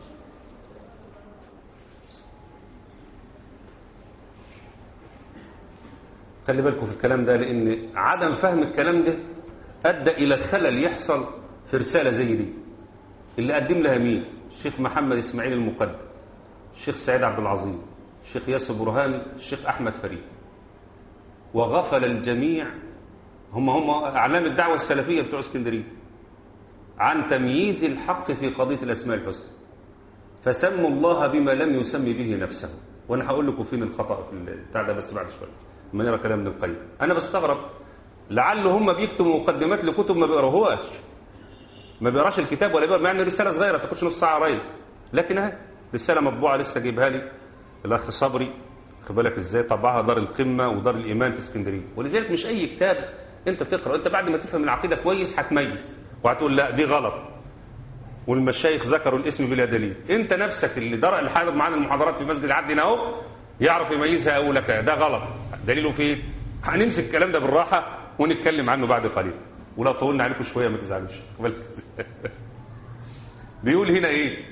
خلي بالكم في الكلام ده لأن عدم فهم الكلام ده أدى إلى خلل يحصل في رسالة زي دي اللي قدم لها مين الشيخ محمد إسماعيل المقدم الشيخ سعيد عبد العظيم الشيخ ياسر برهامي الشيخ أحمد فريد وغفل الجميع هم هم أعلام الدعوة السلفية بتوع اسكندرية عن تمييز الحق في قضية الأسماء الحسنى فسموا الله بما لم يسمي به نفسه وأنا هقول لكم فين الخطأ في البتاع ده بس بعد شوية لما نرى كلام ابن القيم أنا بستغرب لعل هم بيكتبوا مقدمات لكتب ما بيقراوهاش ما بيقراش الكتاب ولا بيقرا مع ان رساله صغيره ما تاخدش نص ساعه قريب لكن اهي رساله مطبوعه لسه جايبها لي الاخ صبري خد بالك ازاي طبعها دار القمه ودار الايمان في اسكندريه ولذلك مش اي كتاب انت تقرا انت بعد ما تفهم العقيده كويس هتميز وهتقول لا دي غلط والمشايخ ذكروا الاسم بلا دليل انت نفسك اللي درى اللي حاضر معانا المحاضرات في مسجد عدنا اهو يعرف يميزها اقول لك ده غلط دليله فين هنمسك الكلام ده بالراحه ونتكلم عنه بعد قليل ولو طولنا عليكم شويه ما تزعلوش بيقول هنا ايه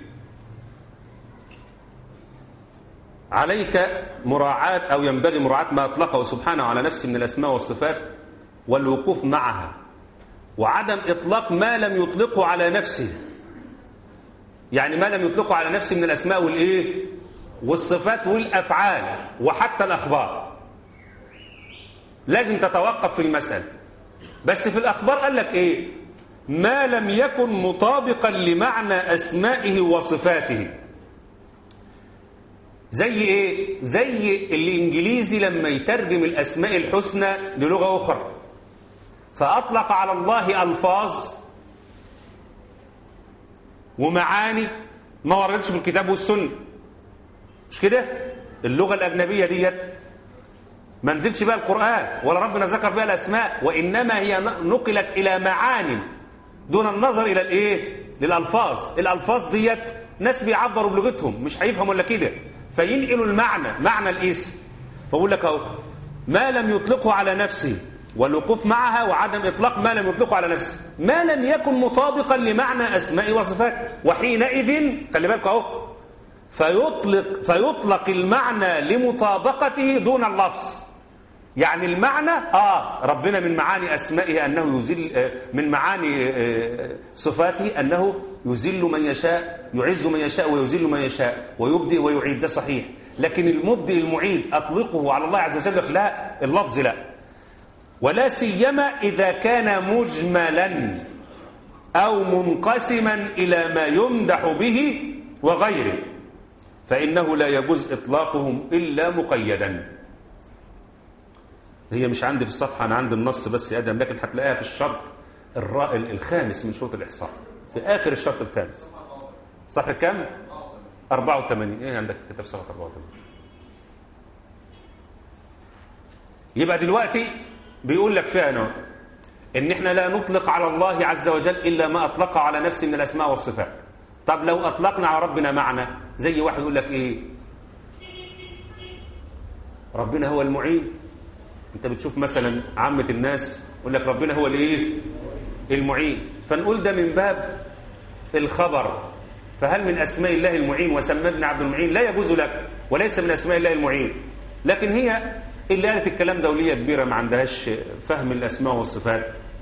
عليك مراعاة أو ينبغي مراعاة ما أطلقه سبحانه على نفسه من الأسماء والصفات والوقوف معها وعدم إطلاق ما لم يطلقه على نفسه يعني ما لم يطلقه على نفسه من الأسماء والإيه والصفات والأفعال وحتى الأخبار لازم تتوقف في المسألة بس في الأخبار قال لك إيه ما لم يكن مطابقا لمعنى أسمائه وصفاته زي ايه زي الانجليزي لما يترجم الاسماء الحسنى للغه اخرى فاطلق على الله الفاظ ومعاني ما وردتش في الكتاب والسنه مش كده اللغه الاجنبيه ديت ما نزلش بها القران ولا ربنا ذكر بها الاسماء وانما هي نقلت الى معان دون النظر الى الايه للالفاظ الالفاظ ديت ناس بيعبروا بلغتهم مش هيفهموا الا كده فينقلوا المعنى معنى الاسم فبقول لك اهو ما لم يطلقه على نفسه والوقوف معها وعدم إطلاق ما لم يطلقه على نفسه ما لم يكن مطابقا لمعنى أسماء وصفات وحينئذ خلي بالك أهو فيطلق, فيطلق المعنى لمطابقته دون اللفظ يعني المعنى آه ربنا من معاني أسمائه أنه يزل آه من معاني آه صفاته أنه يزل من يشاء يعز من يشاء ويزل من يشاء ويبدئ ويعيد ده صحيح لكن المبدئ المعيد أطلقه على الله عز وجل لا اللفظ لا ولا سيما إذا كان مجملا أو منقسما إلى ما يمدح به وغيره فإنه لا يجوز إطلاقهم إلا مقيدا هي مش عندي في الصفحة أنا عندي النص بس يا أدم لكن هتلاقيها في الشرط الخامس من شروط الإحصاء في آخر الشرط الخامس صفحة كم؟ 84 إيه عندك كتاب صفحة 84 يبقى دلوقتي بيقول لك فيها نوع ان احنا لا نطلق على الله عز وجل الا ما اطلقه على نفسه من الاسماء والصفات طب لو اطلقنا على ربنا معنى زي واحد يقول لك ايه ربنا هو المعين انت بتشوف مثلا عامة الناس يقول لك ربنا هو الايه المعين فنقول ده من باب الخبر فهل من اسماء الله المعين وسمى ابن عبد المعين لا يجوز لك وليس من اسماء الله المعين لكن هي اللي قالت الكلام ده وليه كبيره ما عندهاش فهم الاسماء والصفات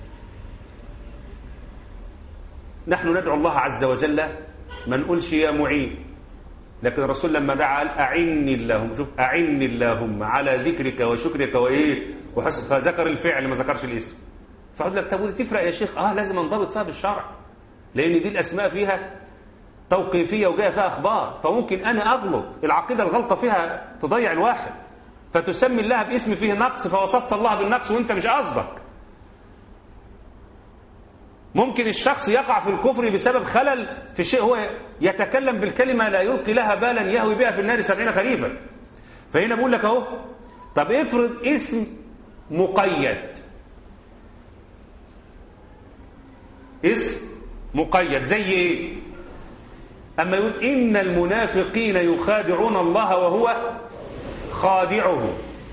نحن ندعو الله عز وجل ما نقولش يا معين لكن الرسول لما دعا قال أعني اللهم شوف أعني اللهم على ذكرك وشكرك وإيه وحسن فذكر الفعل ما ذكرش الاسم فقلت لك طب ودي تفرق يا شيخ اه لازم انضبط فيها بالشرع لأن دي الأسماء فيها توقيفية وجاية فيها أخبار فممكن أنا أغلط العقيدة الغلطة فيها تضيع الواحد فتسمي الله باسم فيه نقص فوصفت الله بالنقص وانت مش قصدك ممكن الشخص يقع في الكفر بسبب خلل في شيء هو يتكلم بالكلمة لا يلقي لها بالا يهوي بها في النار سبعين خريفا فهنا بقول لك اهو طب افرض اسم مقيد اسم مقيد زي ايه اما يقول ان المنافقين يخادعون الله وهو خادعه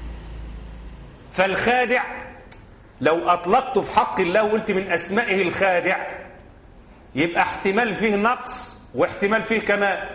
فالخادع لو أطلقت في حق الله وقلت من أسمائه الخادع يبقى احتمال فيه نقص واحتمال فيه كمال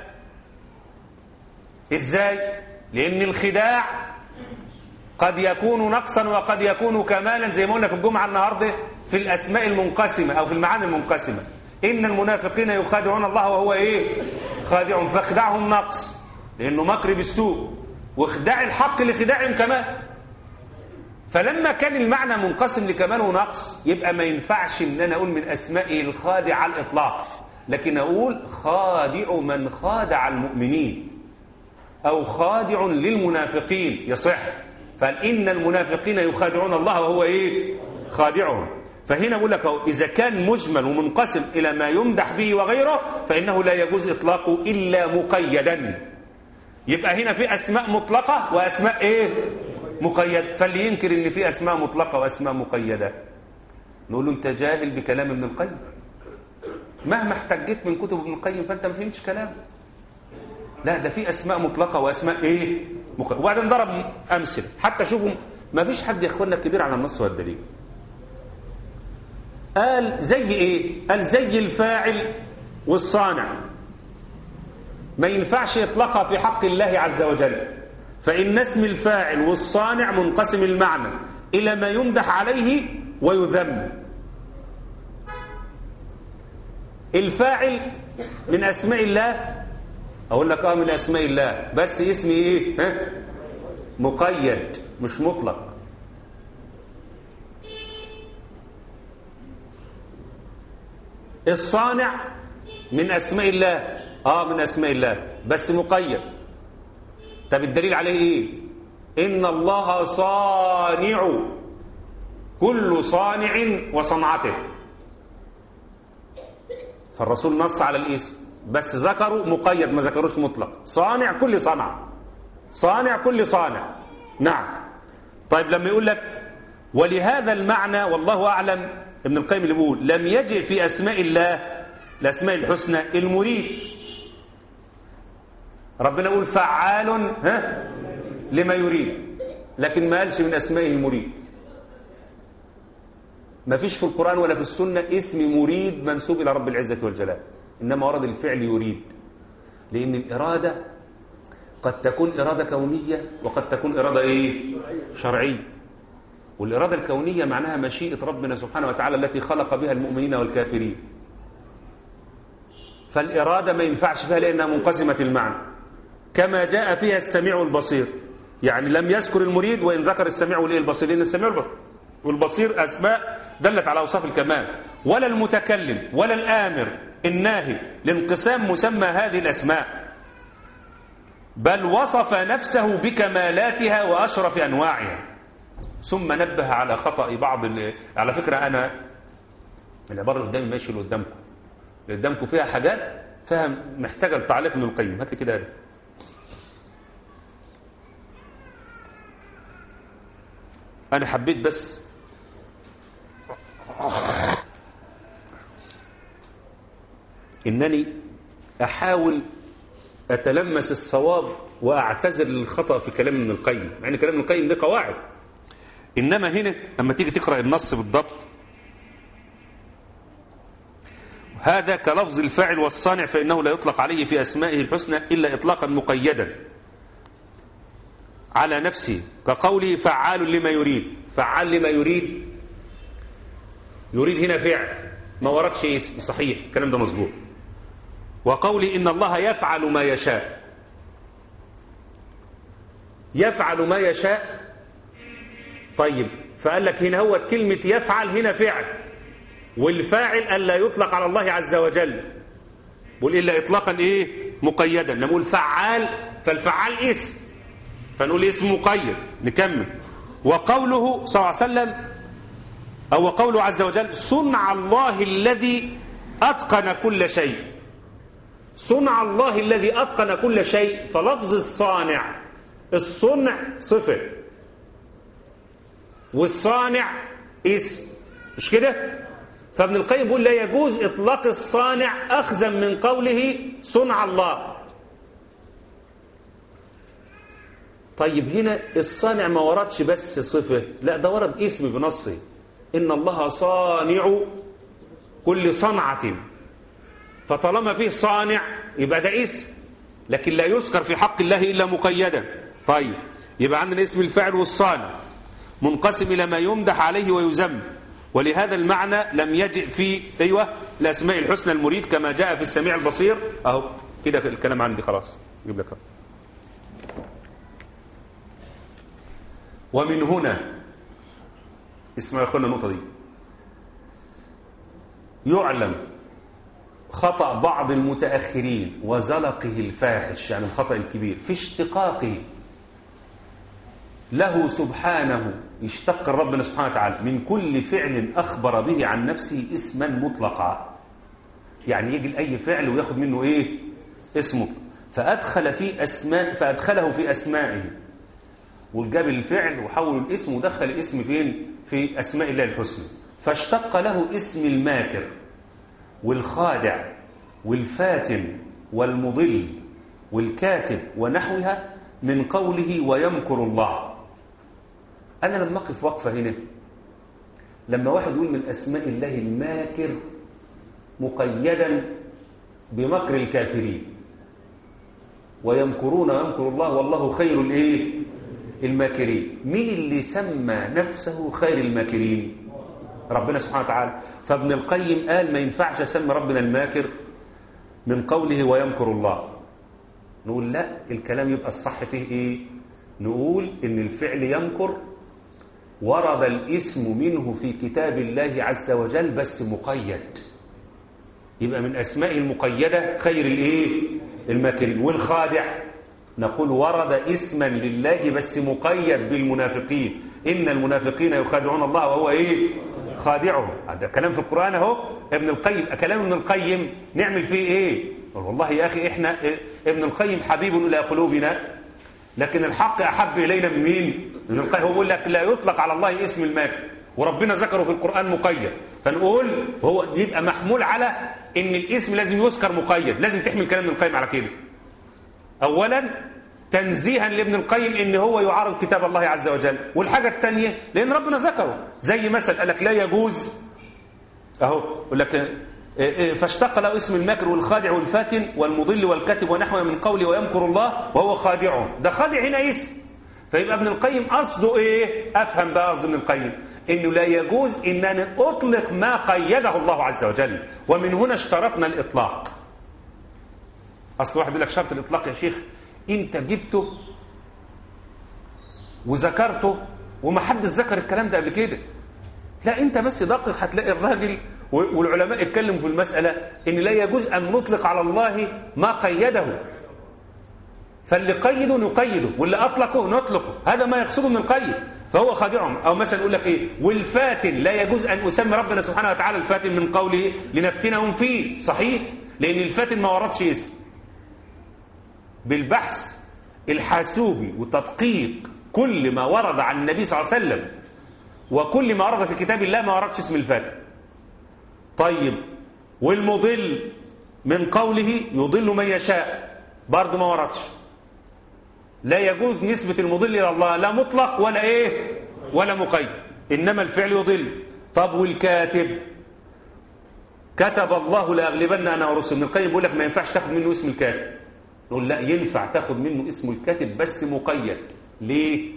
إزاي؟ لأن الخداع قد يكون نقصا وقد يكون كمالا زي ما قلنا في الجمعة النهاردة في الأسماء المنقسمة أو في المعاني المنقسمة إن المنافقين يخادعون الله وهو إيه؟ خادعهم فخدعهم نقص لأنه مكر بالسوء وخداع الحق لخداعهم كمان فلما كان المعنى منقسم لكمال ونقص يبقى ما ينفعش ان انا اقول من اسمائه الخادع على الاطلاق لكن اقول خادع من خادع المؤمنين او خادع للمنافقين يصح فقال ان المنافقين يخادعون الله وهو ايه خادعهم فهنا اقول لك اهو اذا كان مجمل ومنقسم الى ما يمدح به وغيره فانه لا يجوز اطلاقه الا مقيدا يبقى هنا في اسماء مطلقه واسماء ايه مقيد فاللي ينكر ان في اسماء مطلقه واسماء مقيده نقول له انت جاهل بكلام ابن القيم مهما احتجيت من كتب ابن القيم فانت ما فهمتش كلامه لا ده في اسماء مطلقه واسماء ايه مقيده وبعدين ضرب امثله حتى شوفوا ما فيش حد يا اخوانا كبير على النص والدليل قال زي ايه قال زي الفاعل والصانع ما ينفعش يطلقها في حق الله عز وجل فإن اسم الفاعل والصانع منقسم المعنى إلى ما يمدح عليه ويذم الفاعل من أسماء الله أقول لك آه من أسماء الله بس اسمي إيه ها؟ مقيد مش مطلق الصانع من أسماء الله آه من أسماء الله بس مقيد طب الدليل عليه ايه ان الله صانع كل صانع وصنعته فالرسول نص على الاسم بس ذكروا مقيد ما ذكروش مطلق صانع كل صنع صانع كل صانع نعم طيب لما يقول لك ولهذا المعنى والله اعلم ابن القيم اللي بيقول لم يجئ في اسماء الله الاسماء الحسنى المريد ربنا يقول فعال ها لما يريد لكن ما قالش من اسمائه المريد ما فيش في القرآن ولا في السنة اسم مريد منسوب إلى رب العزة والجلال إنما ورد الفعل يريد لأن الإرادة قد تكون إرادة كونية وقد تكون إرادة إيه؟ شرعية والإرادة الكونية معناها مشيئة ربنا سبحانه وتعالى التي خلق بها المؤمنين والكافرين فالإرادة ما ينفعش فيها لأنها منقسمة المعنى كما جاء فيها السميع والبصير يعني لم يذكر المريد وإن ذكر السميع والإيه البصير لأن السميع والبصير والبصير أسماء دلت على أوصاف الكمال ولا المتكلم ولا الآمر الناهي لانقسام مسمى هذه الأسماء بل وصف نفسه بكمالاتها وأشرف أنواعها ثم نبه على خطأ بعض ال- على فكرة أنا العبارة اللي قدامي ماشي اللي قدامكم اللي قدامكم فيها حاجات فيها محتاجة التعليق من القيم هات لي كده أنا حبيت بس إنني أحاول أتلمس الصواب وأعتذر للخطأ في كلام ابن القيم مع إن كلام ابن القيم ده قواعد إنما هنا لما تيجي تقرأ النص بالضبط هذا كلفظ الفاعل والصانع فإنه لا يطلق عليه في أسمائه الحسنى إلا إطلاقا مقيدا على نفسه كقوله فعال لما يريد فعال لما يريد يريد هنا فعل ما وردش اسم صحيح الكلام ده مظبوط وقولي إن الله يفعل ما يشاء يفعل ما يشاء طيب فقال لك هنا هو كلمة يفعل هنا فعل والفاعل ألا يطلق على الله عز وجل بقول إلا إطلاقا إيه مقيدا نقول فعال فالفعال اسم فنقول اسم مقيد نكمل وقوله صلى الله عليه وسلم أو قوله عز وجل صنع الله الذي أتقن كل شيء صنع الله الذي أتقن كل شيء فلفظ الصانع الصنع صفة والصانع اسم مش كده فابن القيم بيقول لا يجوز إطلاق الصانع أخذا من قوله صنع الله طيب هنا الصانع ما وردش بس صفة لا ده ورد اسم بنصه إن الله صانع كل صنعة فطالما فيه صانع يبقى ده اسم لكن لا يذكر في حق الله إلا مقيدا طيب يبقى عندنا اسم الفاعل والصانع منقسم إلى ما يمدح عليه ويذم ولهذا المعنى لم يجئ في أيوة الأسماء الحسنى المريد كما جاء في السميع البصير أهو كده الكلام عندي خلاص جيب لك أهو. ومن هنا اسمعوا يا اخوانا النقطة دي يعلم خطأ بعض المتأخرين وزلقه الفاحش يعني الخطأ الكبير في اشتقاقه له سبحانه يشتق ربنا سبحانه وتعالى من كل فعل أخبر به عن نفسه اسما مطلقا يعني يجي لأي فعل وياخد منه إيه اسمه فأدخل في أسماء فأدخله في أسمائه وجاب الفعل وحول الاسم ودخل الاسم فين في أسماء الله الحسنى فاشتق له اسم الماكر والخادع والفاتن والمضل والكاتب ونحوها من قوله ويمكر الله أنا لما أقف وقفة هنا لما واحد يقول من أسماء الله الماكر مقيدا بمكر الكافرين ويمكرون ويمكر الله والله خير الايه الماكرين مين اللي سمى نفسه خير الماكرين ربنا سبحانه وتعالى فابن القيم قال ما ينفعش اسمي ربنا الماكر من قوله ويمكر الله نقول لا الكلام يبقى الصح فيه ايه نقول ان الفعل يمكر ورد الاسم منه في كتاب الله عز وجل بس مقيد يبقى من اسماء المقيده خير الايه الماكرين والخادع نقول ورد اسما لله بس مقيد بالمنافقين ان المنافقين يخادعون الله وهو ايه خادعهم هذا كلام في القران اهو ابن القيم كلام ابن القيم نعمل فيه ايه والله يا اخي احنا ابن القيم حبيب الى قلوبنا لكن الحق احب الينا من مين ابن القيم هو بيقول لك لا يطلق على الله اسم الماكر وربنا ذكره في القرآن مقيد فنقول هو يبقى محمول على ان الاسم لازم يذكر مقيد لازم تحمل كلام ابن القيم على كده اولا تنزيها لابن القيم ان هو يعارض كتاب الله عز وجل والحاجة الثانية لان ربنا ذكره زي مثل قال لك لا يجوز اهو يقول لك اه، اه، فاشتق له اسم الماكر والخادع والفاتن والمضل والكاتب ونحوه من قوله ويمكر الله وهو خادع ده خادع هنا اسم فيبقى ابن القيم قصده ايه افهم بقى قصد ابن القيم انه لا يجوز ان أنا اطلق ما قيده الله عز وجل ومن هنا اشترطنا الاطلاق اصل واحد يقول لك شرط الاطلاق يا شيخ انت جبته وذكرته وما حد ذكر الكلام ده قبل كده لا انت بس دقق هتلاقي الراجل والعلماء اتكلموا في المسألة ان لا يجوز ان نطلق على الله ما قيده فاللي قيده نقيده واللي اطلقه نطلقه هذا ما يقصده من القيد فهو خادعهم او مثلا يقول لك ايه والفاتن لا يجوز ان اسمي ربنا سبحانه وتعالى الفاتن من قوله لنفتنهم فيه صحيح لان الفاتن ما وردش اسم بالبحث الحاسوبي وتدقيق كل ما ورد عن النبي صلى الله عليه وسلم وكل ما ورد في كتاب الله ما وردش اسم الفاتن طيب والمضل من قوله يضل من يشاء برضه ما وردش لا يجوز نسبة المضل إلى الله لا مطلق ولا إيه ولا مقيد إنما الفعل يضل طب والكاتب كتب الله لأغلبن أنا ورسل ابن القيم بيقول لك ما ينفعش تاخد منه اسم الكاتب نقول لا ينفع تاخد منه اسم الكاتب بس مقيد ليه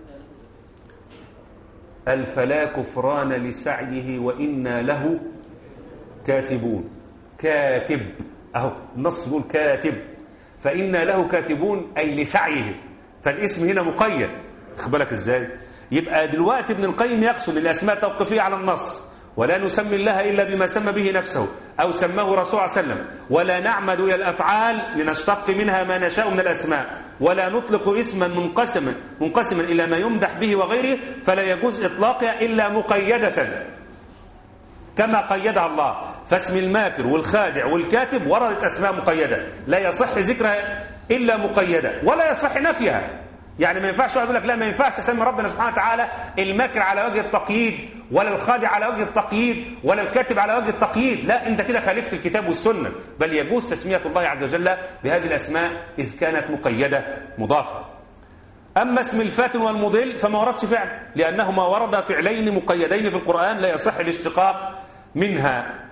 قال فلا كفران لسعيه وإنا له كاتبون كاتب أهو النص يقول كاتب فإنا له كاتبون أي لسعيه فالاسم هنا مقيد خد بالك إزاي يبقى دلوقتي ابن القيم يقصد الأسماء توقفية على النص ولا نسمي الله إلا بما سمى به نفسه أو سماه رسول الله عليه وسلم ولا نعمد إلى الأفعال لنشتق منها ما نشاء من الأسماء ولا نطلق اسما منقسما منقسما إلى ما يمدح به وغيره فلا يجوز إطلاقها إلا مقيدة كما قيدها الله فاسم الماكر والخادع والكاتب وردت أسماء مقيدة لا يصح ذكرها إلا مقيدة ولا يصح نفيها يعني ما ينفعش واحد يقول لك لا ما ينفعش اسمي ربنا سبحانه وتعالى الماكر على وجه التقييد ولا الخادع على وجه التقييد ولا الكاتب على وجه التقييد لا انت كده خالفت الكتاب والسنه بل يجوز تسميه الله عز وجل بهذه الاسماء اذ كانت مقيده مضافه اما اسم الفاتن والمضل فما وردش فعل لانهما ورد فعلين مقيدين في القران لا يصح الاشتقاق منها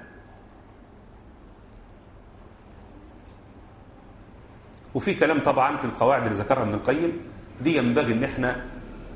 وفي كلام طبعا في القواعد اللي ذكرها ابن القيم دي ينبغي ان احنا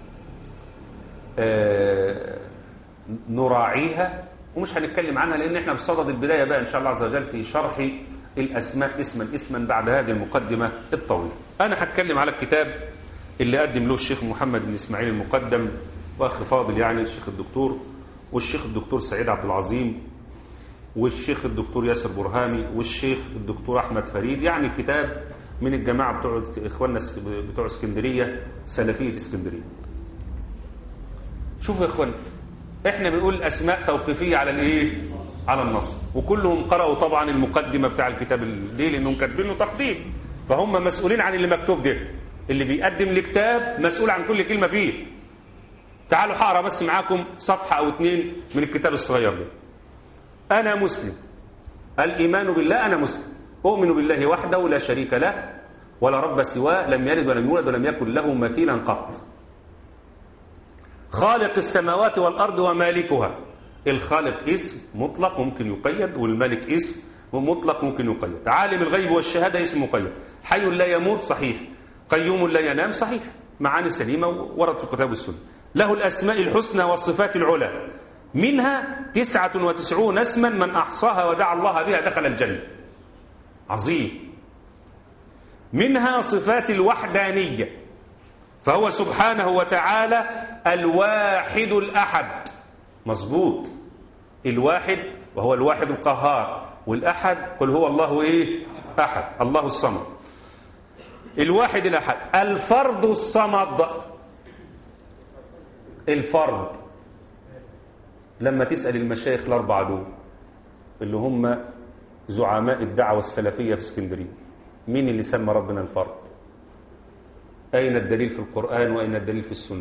آه نراعيها ومش هنتكلم عنها لان احنا في صدد البدايه بقى ان شاء الله عز وجل في شرح الاسماء اسما اسما بعد هذه المقدمه الطويله. انا هتكلم على الكتاب اللي قدم له الشيخ محمد بن اسماعيل المقدم واخ فاضل يعني الشيخ الدكتور والشيخ الدكتور سعيد عبد العظيم والشيخ الدكتور ياسر برهامي والشيخ الدكتور احمد فريد يعني كتاب من الجماعه بتوع اخواننا بتوع اسكندريه سلفيه اسكندريه. شوفوا يا اخوان احنا بنقول الاسماء توقيفيه على الايه على النص وكلهم قرأوا طبعا المقدمه بتاع الكتاب ليه لانهم كاتبين له تقديم فهم مسؤولين عن اللي مكتوب ده اللي بيقدم الكتاب مسؤول عن كل كلمه فيه تعالوا هقرا بس معاكم صفحه او اتنين من الكتاب الصغير ده انا مسلم الايمان بالله انا مسلم اؤمن بالله وحده لا شريك له ولا رب سواه لم يلد ولم يولد ولم يكن له مثيلا قط خالق السماوات والأرض ومالكها الخالق اسم مطلق ممكن يقيد والملك اسم مطلق ممكن يقيد عالم الغيب والشهادة اسم مقيد حي لا يموت صحيح قيوم لا ينام صحيح معاني سليمة ورد في الكتاب والسنة له الأسماء الحسنى والصفات العلى منها تسعة وتسعون اسما من أحصاها ودعا الله بها دخل الجنة عظيم منها صفات الوحدانية فهو سبحانه وتعالى الواحد الأحد مظبوط الواحد وهو الواحد القهار والأحد قل هو الله إيه أحد الله الصمد الواحد الأحد الفرد الصمد الفرد لما تسأل المشايخ الأربعة دول اللي هم زعماء الدعوة السلفية في اسكندرية مين اللي سمى ربنا الفرد أين الدليل في القرآن وأين الدليل في السنة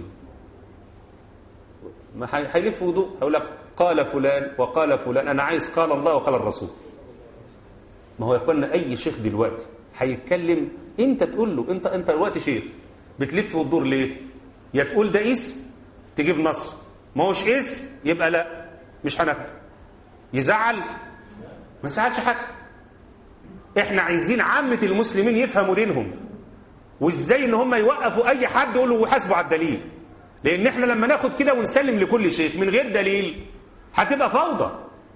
ما هيلف وضوء هيقول لك قال فلان وقال فلان أنا عايز قال الله وقال الرسول ما هو يا اخوانا أي شيخ دلوقتي هيتكلم انت تقول له انت انت دلوقتي شيخ بتلف وتدور ليه يا تقول ده اسم تجيب نص ما هوش اسم يبقى لا مش هناخده يزعل ما يزعلش حد احنا عايزين عامة المسلمين يفهموا دينهم وازاي ان هم يوقفوا اي حد يقولوا وحاسبوا على الدليل لان احنا لما ناخد كده ونسلم لكل شيخ من غير دليل هتبقى فوضى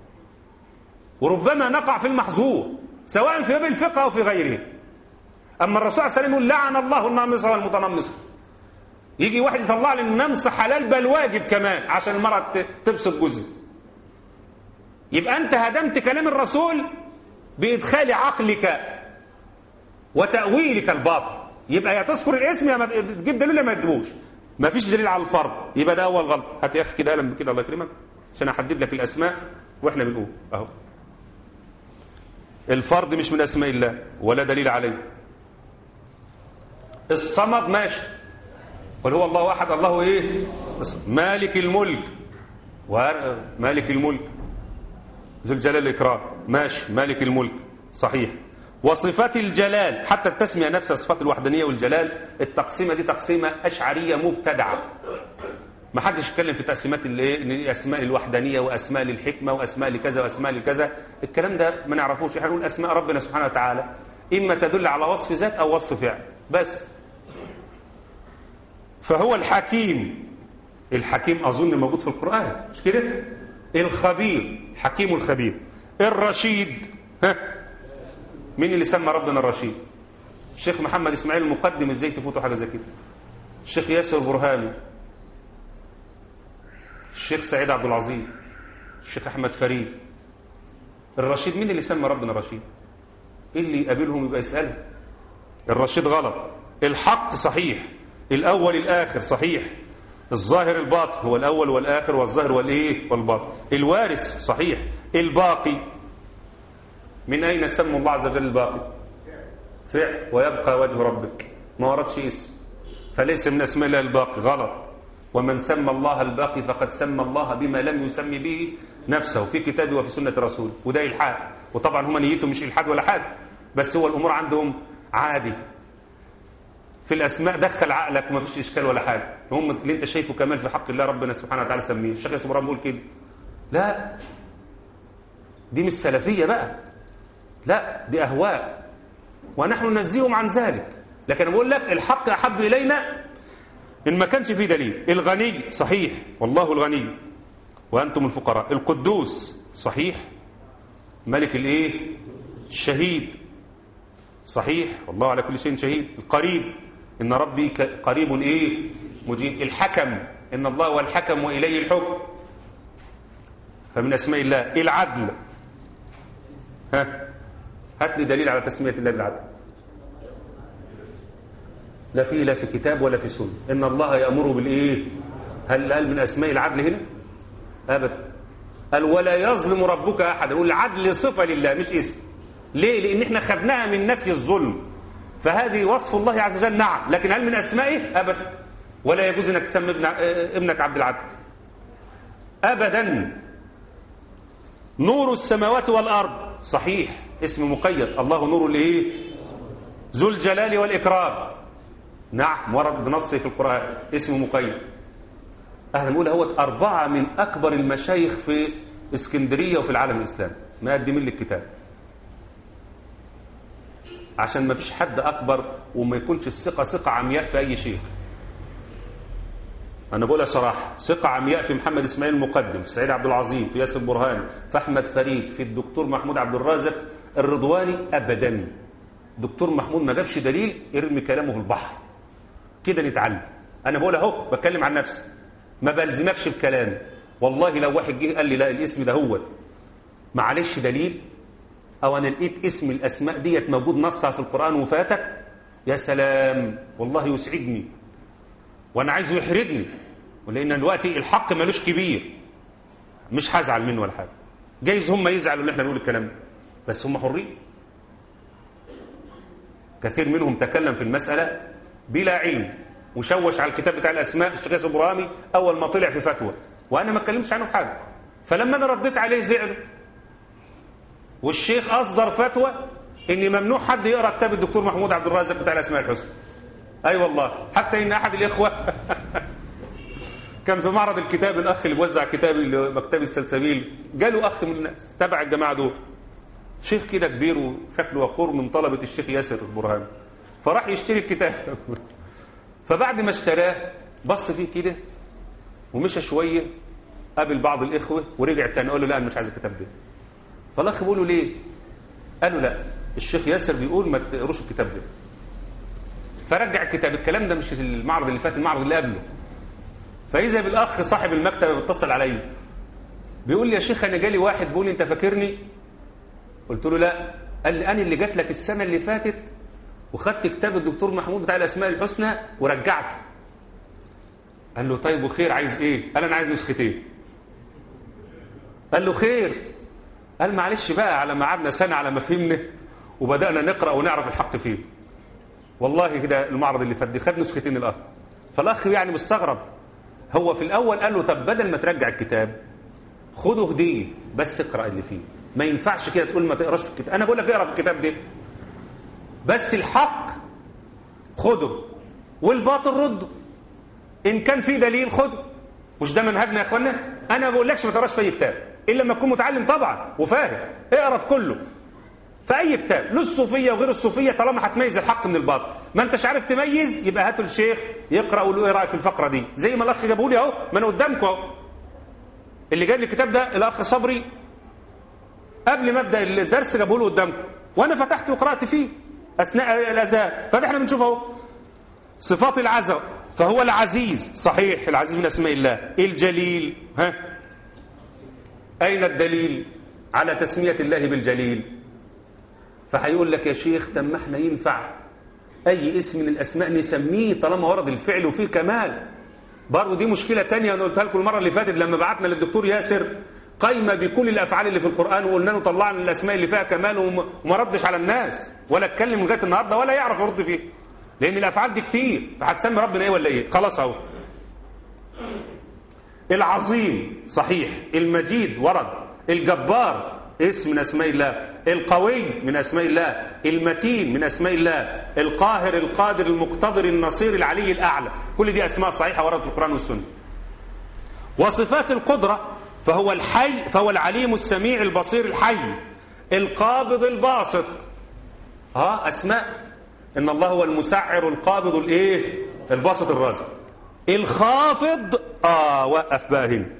وربما نقع في المحظور سواء في باب الفقه او في غيره اما الرسول صلى الله عليه وسلم يقول لعن الله النامصه والمتنمصه يجي واحد يطلع لي النمص حلال بل واجب كمان عشان المرأة تبسط جزء يبقى أنت هدمت كلام الرسول بإدخال عقلك وتأويلك الباطل يبقى يا تذكر الاسم يا ما تجيب دليل يا ما تجيبوش ما فيش دليل على الفرض يبقى ده أول غلط هات يا أخي كده قلم كده الله يكرمك عشان أحدد لك الأسماء وإحنا بنقول أهو الفرد مش من أسماء الله ولا دليل عليه الصمد ماشي قل هو الله احد الله ايه مالك الملك مالك الملك ذو الجلال والاكرام ماشي مالك الملك صحيح وصفات الجلال حتى التسميه نفسها صفات الوحدانيه والجلال التقسيمه دي تقسيمه اشعريه مبتدعه ما حدش يتكلم في تقسيمات الايه اسماء الوحدانيه واسماء للحكمه واسماء لكذا واسماء لكذا الكلام ده ما نعرفوش احنا نقول اسماء ربنا سبحانه وتعالى اما تدل على وصف ذات او وصف فعل بس فهو الحكيم الحكيم أظن موجود في القرآن مش كده الخبير حكيم الخبير الرشيد ها مين اللي سمى ربنا الرشيد الشيخ محمد إسماعيل المقدم ازاي تفوتوا حاجة زي كده الشيخ ياسر برهاني الشيخ سعيد عبد العظيم الشيخ أحمد فريد الرشيد مين اللي سمى ربنا الرشيد اللي يقابلهم يبقى يسأله الرشيد غلط الحق صحيح الأول الآخر صحيح الظاهر الباطن هو الأول والآخر والظاهر والإيه والباطن الوارث صحيح الباقي من أين سموا الله عز وجل الباقي فعل ويبقى وجه ربك ما وردش اسم فليس من أسماء الله الباقي غلط ومن سمى الله الباقي فقد سمى الله بما لم يسمي به نفسه في كتابه وفي سنة رسوله وده إلحاد وطبعا هم نيتهم مش إلحاد ولا حاجة بس هو الأمور عندهم عادي في الأسماء دخل عقلك ما فيش إشكال ولا حاجة هم اللي أنت شايفه كمان في حق الله ربنا سبحانه وتعالى سميه الشيخ ياسر ابراهيم بيقول كده لا دي مش سلفية بقى لا دي أهواء ونحن ننزيهم عن ذلك لكن أنا بقول لك الحق أحب إلينا إن ما كانش فيه دليل الغني صحيح والله الغني وأنتم الفقراء القدوس صحيح ملك الإيه الشهيد صحيح والله على كل شيء شهيد القريب إن ربي قريب إيه مجيب الحكم إن الله هو الحكم وإليه الحكم فمن أسماء الله العدل ها هات لي دليل على تسمية الله بالعدل لا في لا في كتاب ولا في سنة إن الله يأمر بالإيه هل هل من أسماء العدل هنا أبدا قال ولا يظلم ربك أحد يقول العدل صفة لله مش اسم ليه لأن احنا خدناها من نفي الظلم فهذه وصف الله عز وجل نعم لكن هل من أسمائه أبدا ولا يجوز أنك تسمي ابن ابنك عبد العدل أبدا نور السماوات والأرض صحيح اسم مقيد الله نور الايه ذو الجلال والإكرام نعم ورد بنصه في القرآن اسم مقيد احنا نقول اهوت أربعة من أكبر المشايخ في اسكندرية وفي العالم الإسلامي ما قدمين لي الكتاب عشان ما فيش حد أكبر وما يكونش الثقة ثقة عمياء في أي شيخ أنا بقولها صراحة ثقة عمياء في محمد إسماعيل المقدم في سعيد عبد العظيم في ياسر برهان في أحمد فريد في الدكتور محمود عبد الرازق الرضواني أبدا دكتور محمود ما جابش دليل ارمي كلامه في البحر كده نتعلم أنا بقول أهو بتكلم عن نفسي ما بلزمكش بكلامي والله لو واحد جه قال لي لا الاسم ده هو معلش دليل أو أنا لقيت اسم الأسماء ديت موجود نصها في القرآن وفاتك يا سلام والله يسعدني وأنا عايزه يحرجني ولأن دلوقتي الحق ملوش كبير مش هزعل منه ولا حاجة جايز هم يزعلوا ان احنا نقول الكلام ده بس هم حرين كثير منهم تكلم في المسألة بلا علم وشوش على الكتاب بتاع الأسماء الشيخ ياسر ابراهيمي أول ما طلع في فتوى وأنا ما اتكلمش عنه في حاجة فلما أنا رديت عليه زعلوا والشيخ أصدر فتوى ان ممنوع حد يقرا كتاب الدكتور محمود عبد الرازق بتاع الاسماء الحسنى اي أيوة والله حتى ان احد الاخوه كان في معرض الكتاب الاخ اللي بيوزع كتاب مكتب السلسبيل جاله اخ من الناس تبع الجماعه دول شيخ كده كبير وشكله وقور من طلبه الشيخ ياسر البرهان فراح يشتري الكتاب فبعد ما اشتراه بص فيه كده ومشى شويه قابل بعض الاخوه ورجع تاني قال له لا انا مش عايز الكتاب ده فالاخ بيقول له ليه قال له لا الشيخ ياسر بيقول ما تقروش الكتاب ده فرجع الكتاب الكلام ده مش المعرض اللي فات المعرض اللي قبله فاذا بالاخ صاحب المكتب بيتصل عليا بيقول لي يا شيخ انا جالي واحد بيقول لي انت فاكرني قلت له لا قال لي انا اللي جات لك السنه اللي فاتت وخدت كتاب الدكتور محمود بتاع الاسماء الحسنى ورجعته قال له طيب وخير عايز ايه قال انا عايز نسختين قال له خير قال معلش بقى على ما قعدنا سنه على ما فهمنا وبدانا نقرا ونعرف الحق فيه والله كده المعرض اللي فات دي خد نسختين الاخ فالاخ يعني مستغرب هو في الاول قال له طب بدل ما ترجع الكتاب خده هديه بس اقرا اللي فيه ما ينفعش كده تقول ما تقراش في الكتاب انا بقول لك اقرا في الكتاب ده بس الحق خده والباطل رده ان كان في دليل خده مش ده منهجنا يا اخوانا انا ما بقولكش ما تقراش في اي كتاب الا لما تكون متعلم طبعا وفاهم اقرا في كله في اي كتاب له الصوفيه وغير الصوفيه طالما هتميز الحق من الباطل ما انتش عارف تميز يبقى هاتوا الشيخ يقرا ويقول له ايه رايك في الفقره دي زي ما الاخ جابه لي اهو ما انا قدامكم اهو اللي جاب لي الكتاب ده الاخ صبري قبل ما ابدا الدرس جابه له قدامكم وانا فتحت وقرات فيه اثناء الاذان فاحنا بنشوف اهو صفات العزة فهو العزيز صحيح العزيز من اسماء الله الجليل ها اين الدليل على تسميه الله بالجليل فهيقول لك يا شيخ طب ما احنا ينفع اي اسم من الاسماء نسميه طالما ورد الفعل وفيه كمال برضه دي مشكله تانية انا قلتها لكم المره اللي فاتت لما بعتنا للدكتور ياسر قايمه بكل الافعال اللي في القران وقلنا له طلعنا الاسماء اللي فيها كمال وما ردش على الناس ولا اتكلم لغايه النهارده ولا يعرف يرد فيه لان الافعال دي كتير فهتسمي ربنا ايه ولا ايه خلاص اهو العظيم صحيح المجيد ورد الجبار اسم من اسماء الله القوي من اسماء الله المتين من اسماء الله القاهر القادر المقتدر النصير العلي الاعلى كل دي اسماء صحيحه وردت في القران والسنه وصفات القدره فهو الحي فهو العليم السميع البصير الحي القابض الباسط ها اسماء ان الله هو المسعر القابض الايه الباسط الرازق الخافض اه وقف بقى هنا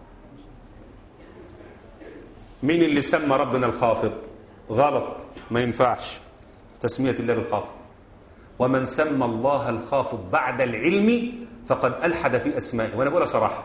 مين اللي سمى ربنا الخافض غلط ما ينفعش تسمية الله بالخافض ومن سمى الله الخافض بعد العلم فقد ألحد في أسمائه وأنا بقولها صراحة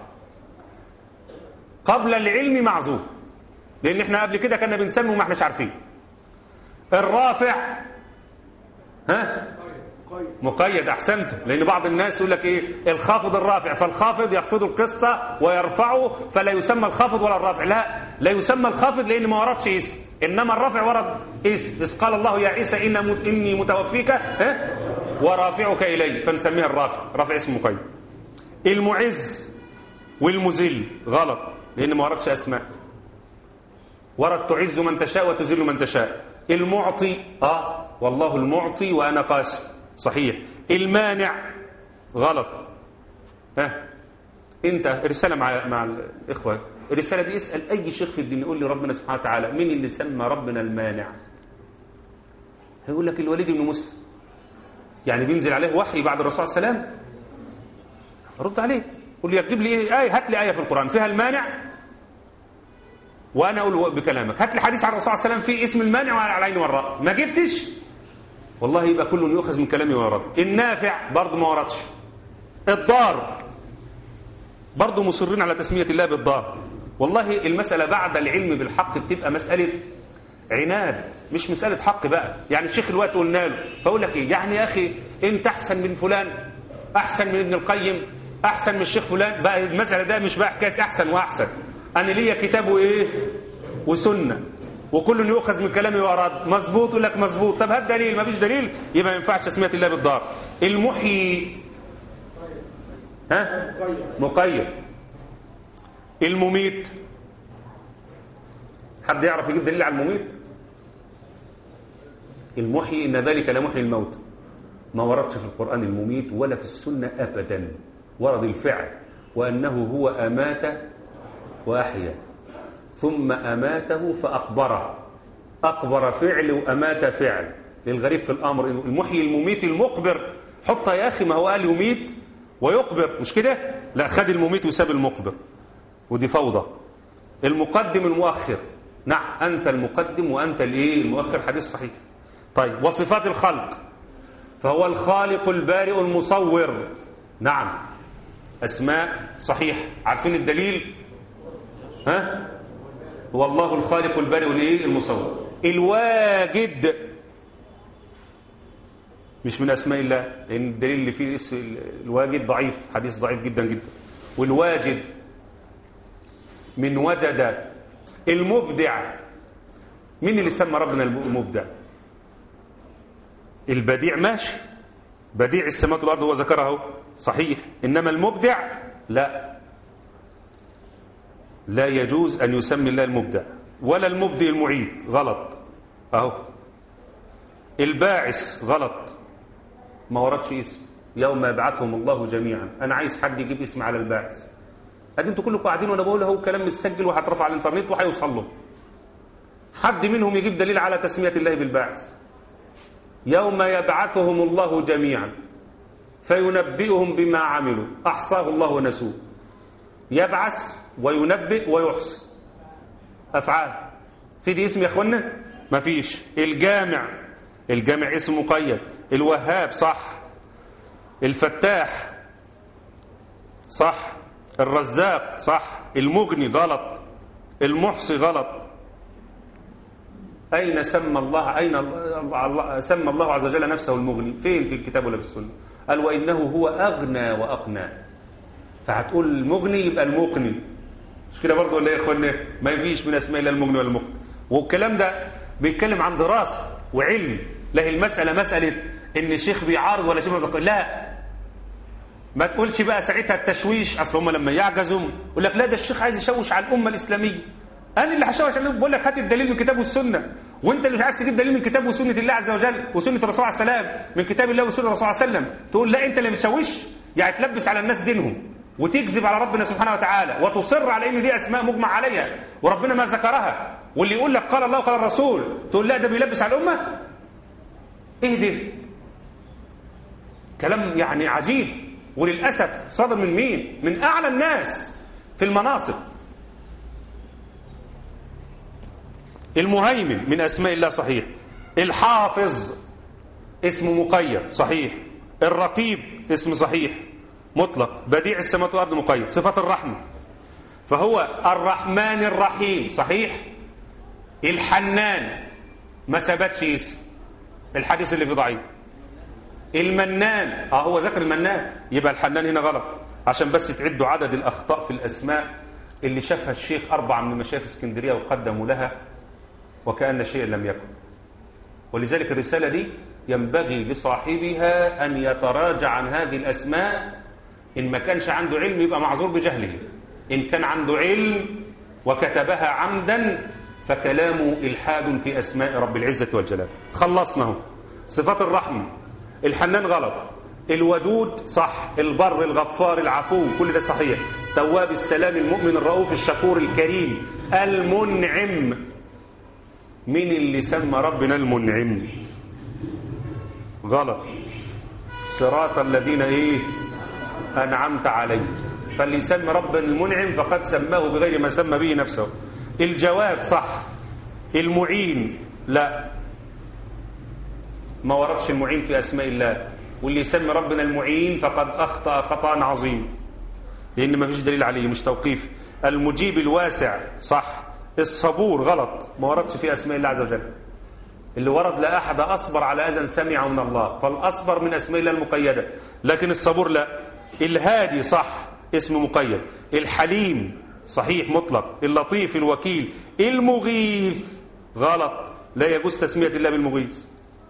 قبل العلم معذور لأن احنا قبل كده كنا بنسمي وما احناش عارفين الرافع ها مقيد احسنتم لان بعض الناس يقول لك ايه الخافض الرافع فالخافض يخفض القسط ويرفعه فلا يسمى الخافض ولا الرافع لا لا يسمى الخافض لان ما وردش اسم انما الرافع ورد اسم اذ قال الله يا عيسى إن اني متوفيك ها ورافعك الي فنسميها الرافع رافع اسم مقيد المعز والمذل غلط لان ما وردش اسماء ورد تعز من تشاء وتذل من تشاء المعطي اه والله المعطي وانا قاسم صحيح المانع غلط ها انت رساله مع مع الاخوه الرساله دي اسال اي شيخ في الدين يقول لي ربنا سبحانه وتعالى مين اللي سمى ربنا المانع هيقول لك الوليد بن مسلم يعني بينزل عليه وحي بعد الرسول صلى الله عليه وسلم رد عليه قول لي اكتب لي ايه ايه هات لي ايه في القران فيها المانع وانا اقول بكلامك هات لي حديث عن الرسول صلى الله عليه وسلم فيه اسم المانع وعلى العين والراس ما جبتش والله يبقى كل يؤخذ من كلامي ويرد النافع برضه ما وردش الضار برضه مصرين على تسمية الله بالضار والله المسألة بعد العلم بالحق بتبقى مسألة عناد مش مسألة حق بقى يعني الشيخ الوقت قلنا له فأقول لك إيه يعني يا أخي أنت أحسن من فلان أحسن من ابن القيم أحسن من الشيخ فلان بقى المسألة ده مش بقى حكاية أحسن وأحسن أنا ليا كتاب وإيه وسنة وكل يؤخذ من كلامي واراد مظبوط يقول لك مظبوط طب هات دليل ما فيش دليل يبقى ما ينفعش تسميه الله بالدار المحيي ها مقيد المميت حد يعرف يجيب دليل على المميت المحيي إن ذلك لمحيي الموت ما وردش في القرآن المميت ولا في السنة أبدا ورد الفعل وأنه هو أمات وأحيا ثم أماته فأقبره أقبر فعل وأمات فعل للغريب في الأمر المحيي المميت المقبر حطها يا أخي ما هو قال يميت ويقبر مش كده لا خد المميت وساب المقبر ودي فوضى المقدم المؤخر نعم أنت المقدم وأنت الإيه المؤخر حديث صحيح طيب وصفات الخلق فهو الخالق البارئ المصور نعم أسماء صحيح عارفين الدليل ها هو الله الخالق البارئ الايه المصور الواجد مش من اسماء الله لان الدليل اللي فيه اسم الواجد ضعيف حديث ضعيف جدا جدا والواجد من وجد المبدع مين اللي سمى ربنا المبدع البديع ماشي بديع السماوات والارض هو ذكره صحيح انما المبدع لا لا يجوز ان يسمي الله المبدع ولا المبدئ المعيد غلط اهو الباعث غلط ما وردش اسم يوم يبعثهم الله جميعا انا عايز حد يجيب اسم على الباعث ادي انتوا كلكم قاعدين وانا بقول اهو كلام متسجل وهترفع على الانترنت وهيوصل له حد منهم يجيب دليل على تسميه الله بالباعث يوم يبعثهم الله جميعا فينبئهم بما عملوا احصاه الله ونسوه يبعث وينبئ ويحصي افعال في دي اسم يا اخوانا ما فيش الجامع الجامع اسم مقيد الوهاب صح الفتاح صح الرزاق صح المغني غلط المحصي غلط أين سمى الله أين الله سمى الله عز وجل نفسه المغني فين في الكتاب ولا في السنة قال وإنه هو أغنى وأقنى فهتقول المغني يبقى المقني مش كده برضه ولا ايه يا اخوانا ما يفيش من اسماء الله المغني ولا المقني والكلام ده بيتكلم عن دراسة وعلم لا هي المسألة مسألة ان الشيخ بيعارض ولا شيخ بيذكر لا ما تقولش بقى ساعتها التشويش اصل هم لما يعجزوا يقول لك لا ده الشيخ عايز يشوش على الامه الاسلاميه انا اللي هشوش عليهم بقول لك هات الدليل من الكتاب والسنه وانت اللي مش عايز تجيب دليل من الكتاب وسنه الله عز وجل وسنه الرسول عليه السلام من كتاب الله وسنه الرسول عليه وسلم تقول لا انت اللي بتشوش يعني تلبس على الناس دينهم وتكذب على ربنا سبحانه وتعالى وتصر على ان دي اسماء مجمع عليها وربنا ما ذكرها واللي يقول لك قال الله وقال الرسول تقول لا ده بيلبس على الامه ايه ده كلام يعني عجيب وللاسف صادر من مين من اعلى الناس في المناصب المهيمن من اسماء الله صحيح الحافظ اسم مقيد صحيح الرقيب اسم صحيح مطلق بديع السماوات والارض مقيد صفات الرحمه فهو الرحمن الرحيم صحيح الحنان ما ثبتش اسم الحديث اللي فيه ضعيف المنان اه هو ذكر المنان يبقى الحنان هنا غلط عشان بس تعدوا عدد الاخطاء في الاسماء اللي شافها الشيخ اربعه من مشايخ اسكندريه وقدموا لها وكان شيئا لم يكن ولذلك الرساله دي ينبغي لصاحبها ان يتراجع عن هذه الاسماء ان ما كانش عنده علم يبقى معذور بجهله ان كان عنده علم وكتبها عمدا فكلامه الحاد في اسماء رب العزه والجلال خلصناه صفات الرحمه الحنان غلط الودود صح البر الغفار العفو كل ده صحيح تواب السلام المؤمن الرؤوف الشكور الكريم المنعم مين اللي سمى ربنا المنعم غلط صراط الذين ايه انعمت عليهم فاللي يسمي ربنا المنعم فقد سماه بغير ما سمى به نفسه الجواد صح المعين لا ما وردش المعين في أسماء الله واللي يسمي ربنا المعين فقد أخطأ خطأ عظيم لأن ما فيش دليل عليه مش توقيف المجيب الواسع صح الصبور غلط ما وردش في أسماء الله عز وجل اللي ورد لا أحد أصبر على أذى سمع من الله فالأصبر من أسماء الله المقيدة لكن الصبور لا الهادي صح اسم مقيد الحليم صحيح مطلق اللطيف الوكيل المغيث غلط لا يجوز تسمية الله بالمغيث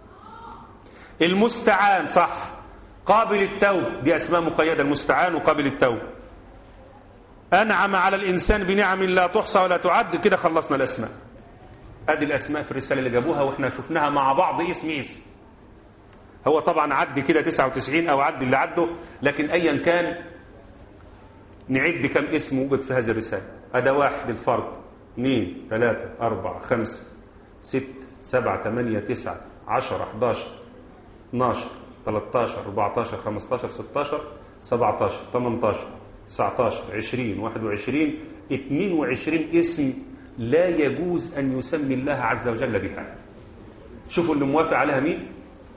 المستعان صح قابل التوب دي أسماء مقيدة المستعان وقابل التوب أنعم على الإنسان بنعم لا تحصى ولا تعد كده خلصنا الأسماء ادي الاسماء في الرساله اللي جابوها واحنا شفناها مع بعض اسم اسم هو طبعا عدي كده 99 او عدي اللي عده لكن ايا كان نعد كم اسم وجد في هذه الرساله اداه واحد الفرد اثنين ثلاثة أربعة خمسة ستة سبعة ثمانية تسعة عشرة 11 12 13 14 15 16 17 18 19 20 21 22 اسم لا يجوز أن يسمي الله عز وجل بها شوفوا اللي موافق عليها مين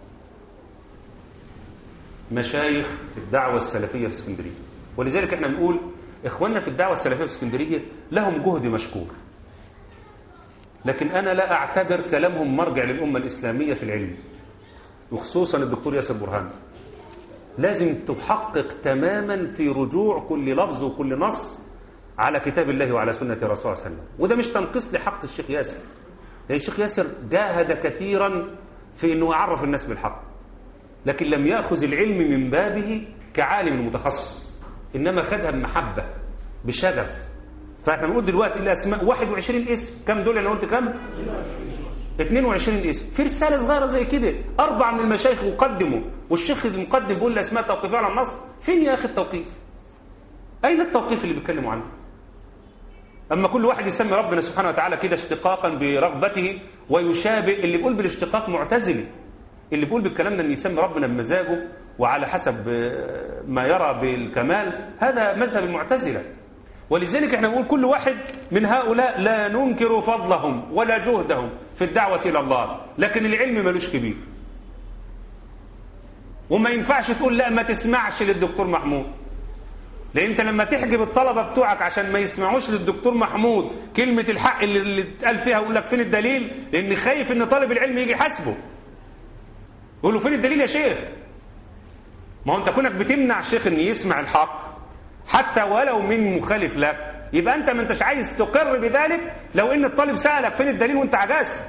مشايخ الدعوة السلفية في اسكندرية ولذلك احنا بنقول اخواننا في الدعوة السلفية في اسكندرية لهم جهد مشكور لكن انا لا اعتبر كلامهم مرجع للأمة الإسلامية في العلم وخصوصا الدكتور ياسر برهان لازم تحقق تماما في رجوع كل لفظ وكل نص على كتاب الله وعلى سنة رسول الله صلى الله عليه وسلم وده مش تنقيص لحق الشيخ ياسر لأن الشيخ ياسر جاهد كثيرا في أنه يعرف الناس بالحق لكن لم يأخذ العلم من بابه كعالم متخصص إنما خدها بمحبة بشغف فاحنا بنقول دلوقتي الأسماء 21 اسم كم دول أنا قلت كم 22 اسم في رسالة صغيرة زي كده أربعة من المشايخ يقدموا والشيخ المقدم بيقول الأسماء توقيفية على النص فين يا أخي التوقيف أين التوقيف اللي بيتكلموا عنه أما كل واحد يسمي ربنا سبحانه وتعالى كده اشتقاقا برغبته ويشابه اللي بيقول بالاشتقاق معتزلي اللي بيقول بالكلام ده ان يسمي ربنا بمزاجه وعلى حسب ما يرى بالكمال هذا مذهب المعتزلة ولذلك احنا بنقول كل واحد من هؤلاء لا ننكر فضلهم ولا جهدهم في الدعوة إلى الله لكن العلم ملوش كبير وما ينفعش تقول لا ما تسمعش للدكتور محمود لان انت لما تحجب الطلبه بتوعك عشان ما يسمعوش للدكتور محمود كلمه الحق اللي, اللي اتقال فيها يقول لك فين الدليل لان خايف ان طالب العلم يجي يحاسبه يقول له فين الدليل يا شيخ ما هو انت كونك بتمنع الشيخ ان يسمع الحق حتى ولو من مخالف لك يبقى انت ما انتش عايز تقر بذلك لو ان الطالب سالك فين الدليل وانت عجزت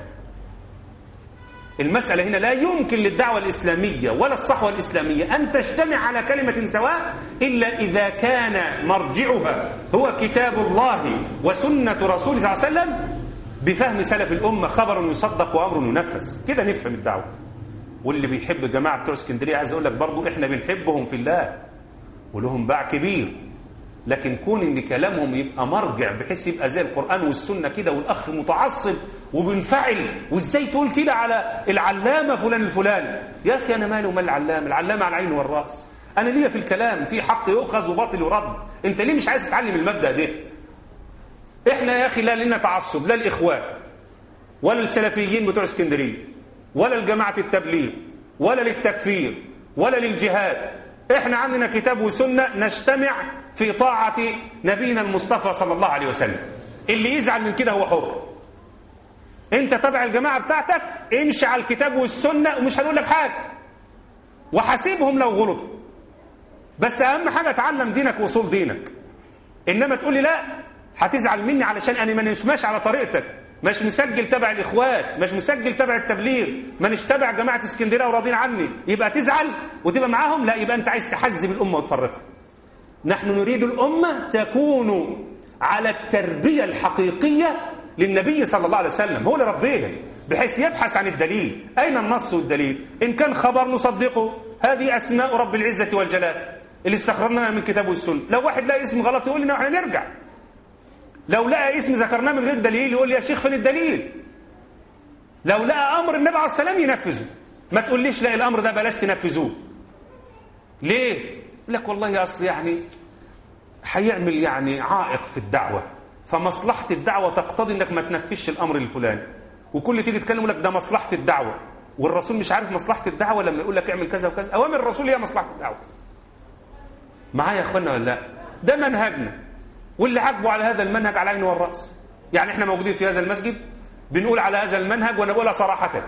المسألة هنا لا يمكن للدعوة الإسلامية ولا الصحوة الإسلامية أن تجتمع على كلمة سواء إلا إذا كان مرجعها هو كتاب الله وسنة رسوله صلى الله عليه وسلم بفهم سلف الأمة خبر يصدق وأمر ينفذ كده نفهم الدعوة واللي بيحب الجماعة بتوع اسكندرية عايز أقول لك برضو إحنا بنحبهم في الله ولهم باع كبير لكن كون ان كلامهم يبقى مرجع بحيث يبقى زي القرآن والسنة كده والأخ متعصب وبنفعل وازاي تقول كده على العلامة فلان الفلاني يا أخي أنا مالي ومال العلامة العلامة على العين والرأس أنا ليا في الكلام في حق يؤخذ وباطل يرد أنت ليه مش عايز تتعلم المبدأ ده إحنا يا أخي لا لنا تعصب لا الإخوان ولا السلفيين بتوع اسكندرية ولا الجماعة التبليغ ولا للتكفير ولا للجهاد احنا عندنا كتاب وسنة نجتمع في طاعة نبينا المصطفى صلى الله عليه وسلم اللي يزعل من كده هو حر انت تبع الجماعة بتاعتك امشي على الكتاب والسنة ومش هنقول لك حاجة وحاسبهم لو غلطوا بس اهم حاجة تعلم دينك وصول دينك انما تقول لي لا هتزعل مني علشان انا ما ماشي على طريقتك مش مسجل تبع الاخوات مش مسجل تبع التبليغ مانيش تبع جماعه اسكندريه وراضين عني يبقى تزعل وتبقى معاهم لا يبقى انت عايز تحزب الامه وتفرقها نحن نريد الامه تكون على التربيه الحقيقيه للنبي صلى الله عليه وسلم هو اللي ربيها بحيث يبحث عن الدليل اين النص والدليل ان كان خبر نصدقه هذه اسماء رب العزه والجلال اللي استخرجناها من الكتاب والسنه لو واحد لاقي اسم غلط يقول لنا احنا نرجع لو لقى اسم ذكرناه من غير دليل يقول لي يا شيخ فين الدليل لو لقى امر النبي عليه السلام ينفذه ما تقوليش لا الامر ده بلاش تنفذوه ليه يقول لك والله اصل يعني هيعمل يعني عائق في الدعوه فمصلحه الدعوه تقتضي انك ما تنفذش الامر الفلاني وكل تيجي تتكلم لك ده مصلحه الدعوه والرسول مش عارف مصلحه الدعوه لما يقول لك اعمل كذا وكذا اوامر الرسول هي مصلحه الدعوه معايا يا اخوانا ولا لا ده منهجنا واللي عاجبه على هذا المنهج على العين والراس يعني احنا موجودين في هذا المسجد بنقول على هذا المنهج وانا بقولها صراحه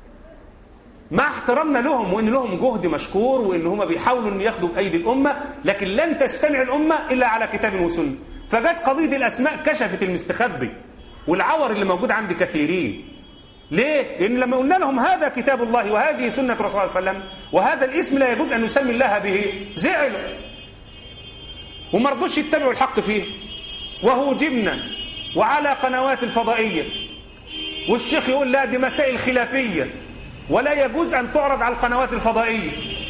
مع احترامنا لهم وان لهم جهد مشكور وان هم بيحاولوا ان ياخدوا بايدي الامه لكن لن تجتمع الامه الا على كتاب وسنه فجت قضيه الاسماء كشفت المستخبي والعور اللي موجود عند كثيرين ليه؟ لأن لما قلنا لهم هذا كتاب الله وهذه سنة رسول الله صلى الله عليه وسلم وهذا الاسم لا يجوز أن نسمي الله به زعلوا وما رضوش يتبعوا الحق فيه وهو جبنا وعلى قنوات الفضائية والشيخ يقول لا دي مسائل خلافية ولا يجوز أن تعرض على القنوات الفضائية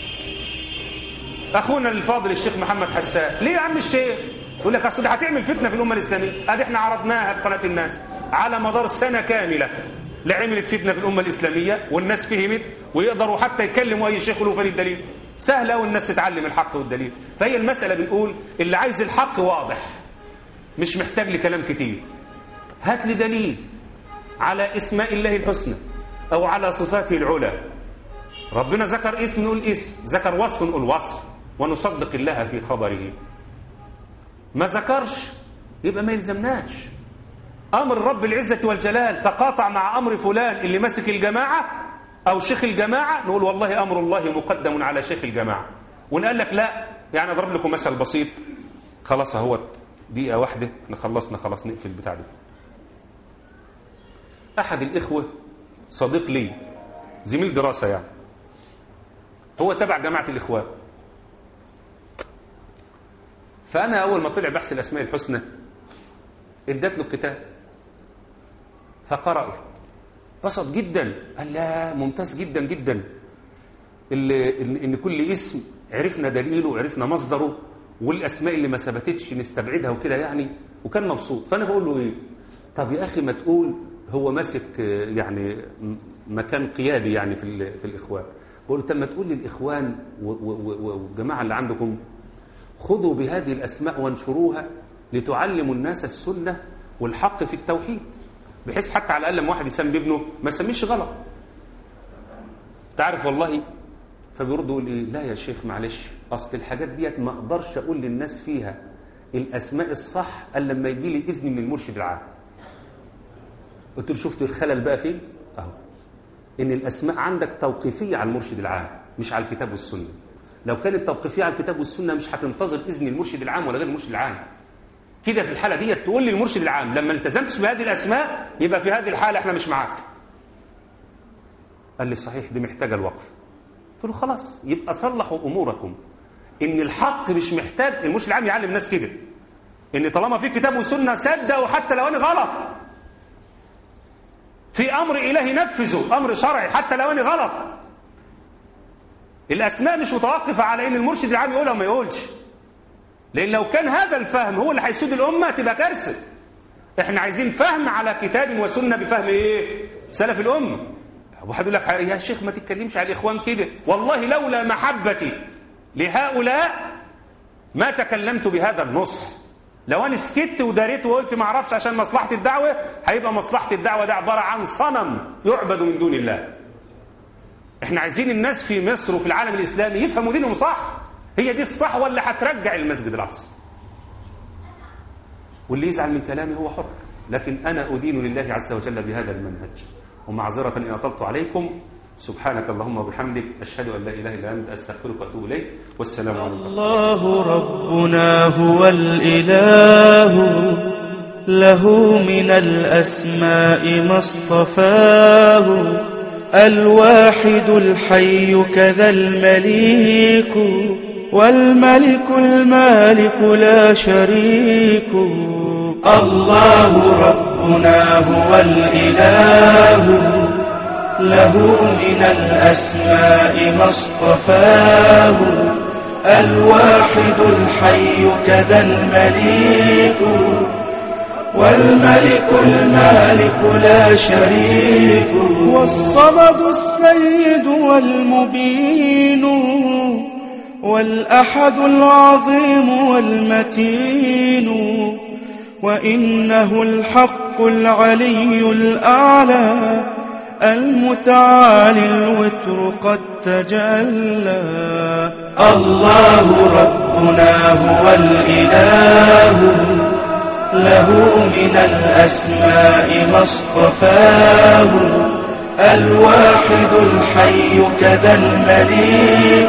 أخونا الفاضل الشيخ محمد حسان ليه يا عم الشيخ يقول لك أصل هتعمل فتنة في الأمة الإسلامية أدي احنا عرضناها في قناة الناس على مدار سنة كاملة لا عملت فتنة في الأمة الإسلامية والناس فهمت ويقدروا حتى يكلموا أي شيخ له فين الدليل سهل أوي الناس تتعلم الحق والدليل فهي المسألة بنقول اللي عايز الحق واضح مش محتاج لكلام كتير هات لي دليل على اسماء الله الحسنى أو على صفاته العلى ربنا ذكر اسم نقول اسم ذكر وصف نقول وصف ونصدق الله في خبره ما ذكرش يبقى ما يلزمناش أمر رب العزة والجلال تقاطع مع أمر فلان اللي ماسك الجماعة أو شيخ الجماعة نقول والله أمر الله مقدم على شيخ الجماعة ونقول لك لا يعني أضرب لكم مثل بسيط خلاص اهوت دقيقة واحدة نخلصنا خلاص نقفل البتاع دي أحد الإخوة صديق لي زميل دراسة يعني هو تبع جماعة الإخوان فأنا أول ما طلع بحث الأسماء الحسنى ادت له الكتاب فقرأه بسط جدا قال لا ممتاز جدا جدا اللي إن إن كل اسم عرفنا دليله وعرفنا مصدره والأسماء اللي ما ثبتتش نستبعدها وكده يعني وكان مبسوط فأنا بقول له إيه طب يا أخي ما تقول هو ماسك آه، يعني م- مكان قيادي يعني في, ال- في الإخوان بقول له طب ما تقول للإخوان و- و- و- والجماعة اللي عندكم خذوا بهذه الأسماء وانشروها لتعلموا الناس السنة والحق في التوحيد بحيث حتى على الأقل لما واحد يسمي ابنه ما يسميش غلط تعرف والله فبيرد يقول ايه لا يا شيخ معلش اصل الحاجات ديت ما اقدرش اقول للناس فيها الاسماء الصح الا لما يجي لي اذن من المرشد العام قلت له شفت الخلل بقى فين اهو ان الاسماء عندك توقيفيه على المرشد العام مش على الكتاب والسنه لو كانت توقيفيه على الكتاب والسنه مش هتنتظر اذن المرشد العام ولا غير المرشد العام كده في الحاله ديت تقول للمرشد العام لما التزمتش بهذه الاسماء يبقى في هذه الحاله احنا مش معاك قال لي صحيح دي محتاجه الوقف قلت له خلاص يبقى صلحوا اموركم ان الحق مش محتاج المرشد العام يعلم الناس كده ان طالما في كتاب وسنه صدقوا حتى لو انا غلط في امر الهي نفذه امر شرعي حتى لو انا غلط الاسماء مش متوقفه على ان المرشد العام يقولها وما يقولش لان لو كان هذا الفهم هو اللي هيسود الامه تبقى كارثه احنا عايزين فهم على كتاب وسنه بفهم ايه سلف الامه واحد يقول لك يا شيخ ما تتكلمش على الاخوان كده والله لولا محبتي لهؤلاء ما تكلمت بهذا النصح لو انا سكت وداريت وقلت ما اعرفش عشان مصلحه الدعوه هيبقى مصلحه الدعوه ده عباره عن صنم يعبد من دون الله احنا عايزين الناس في مصر وفي العالم الاسلامي يفهموا دينهم صح هي دي الصحوه اللي هترجع المسجد الاقصى واللي يزعل من كلامي هو حر لكن انا ادين لله عز وجل بهذا المنهج ومعذره ان اطلت عليكم سبحانك اللهم وبحمدك اشهد ان لا اله الا انت استغفرك واتوب اليك والسلام عليكم الله ربنا هو الإله له من الأسماء ما اصطفاه الواحد الحي كذا المليك والملك المالك لا شريك الله ربنا هو الإله له من الأسماء ما اصطفاه الواحد الحي كذا المليك والملك المالك لا شريك والصمد السيد والمبين والأحد العظيم والمتين وإنه الحق العلي الأعلى المتعالي الوتر قد تجلى الله ربنا هو الإله له من الأسماء ما اصطفاه الواحد الحي كذا المليك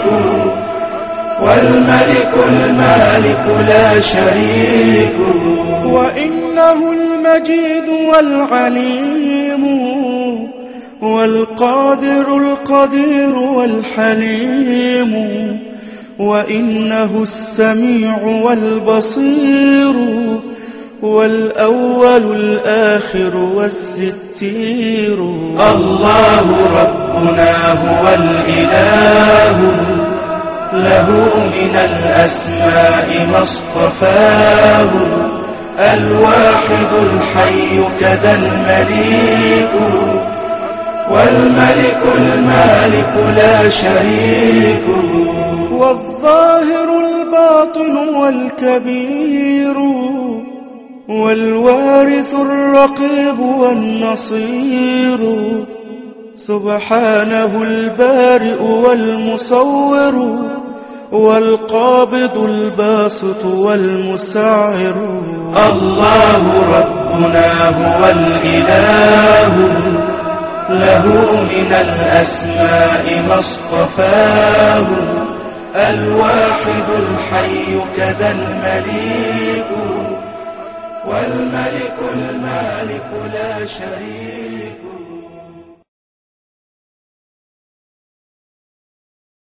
والملك المالك لا شريك وإنه المجيد والعليم والقادر القدير والحليم وإنه السميع والبصير والأول الآخر والستير الله ربنا هو الإله له من الأسماء ما اصطفاه الواحد الحي كذا المليك والملك المالك لا شريك والظاهر الباطن والكبير والوارث الرقيب والنصير سبحانه البارئ والمصور والقابض الباسط والمسعر الله ربنا هو الإله له من الأسماء ما اصطفاه الواحد الحي كذا المليك والملك المالك لا شريك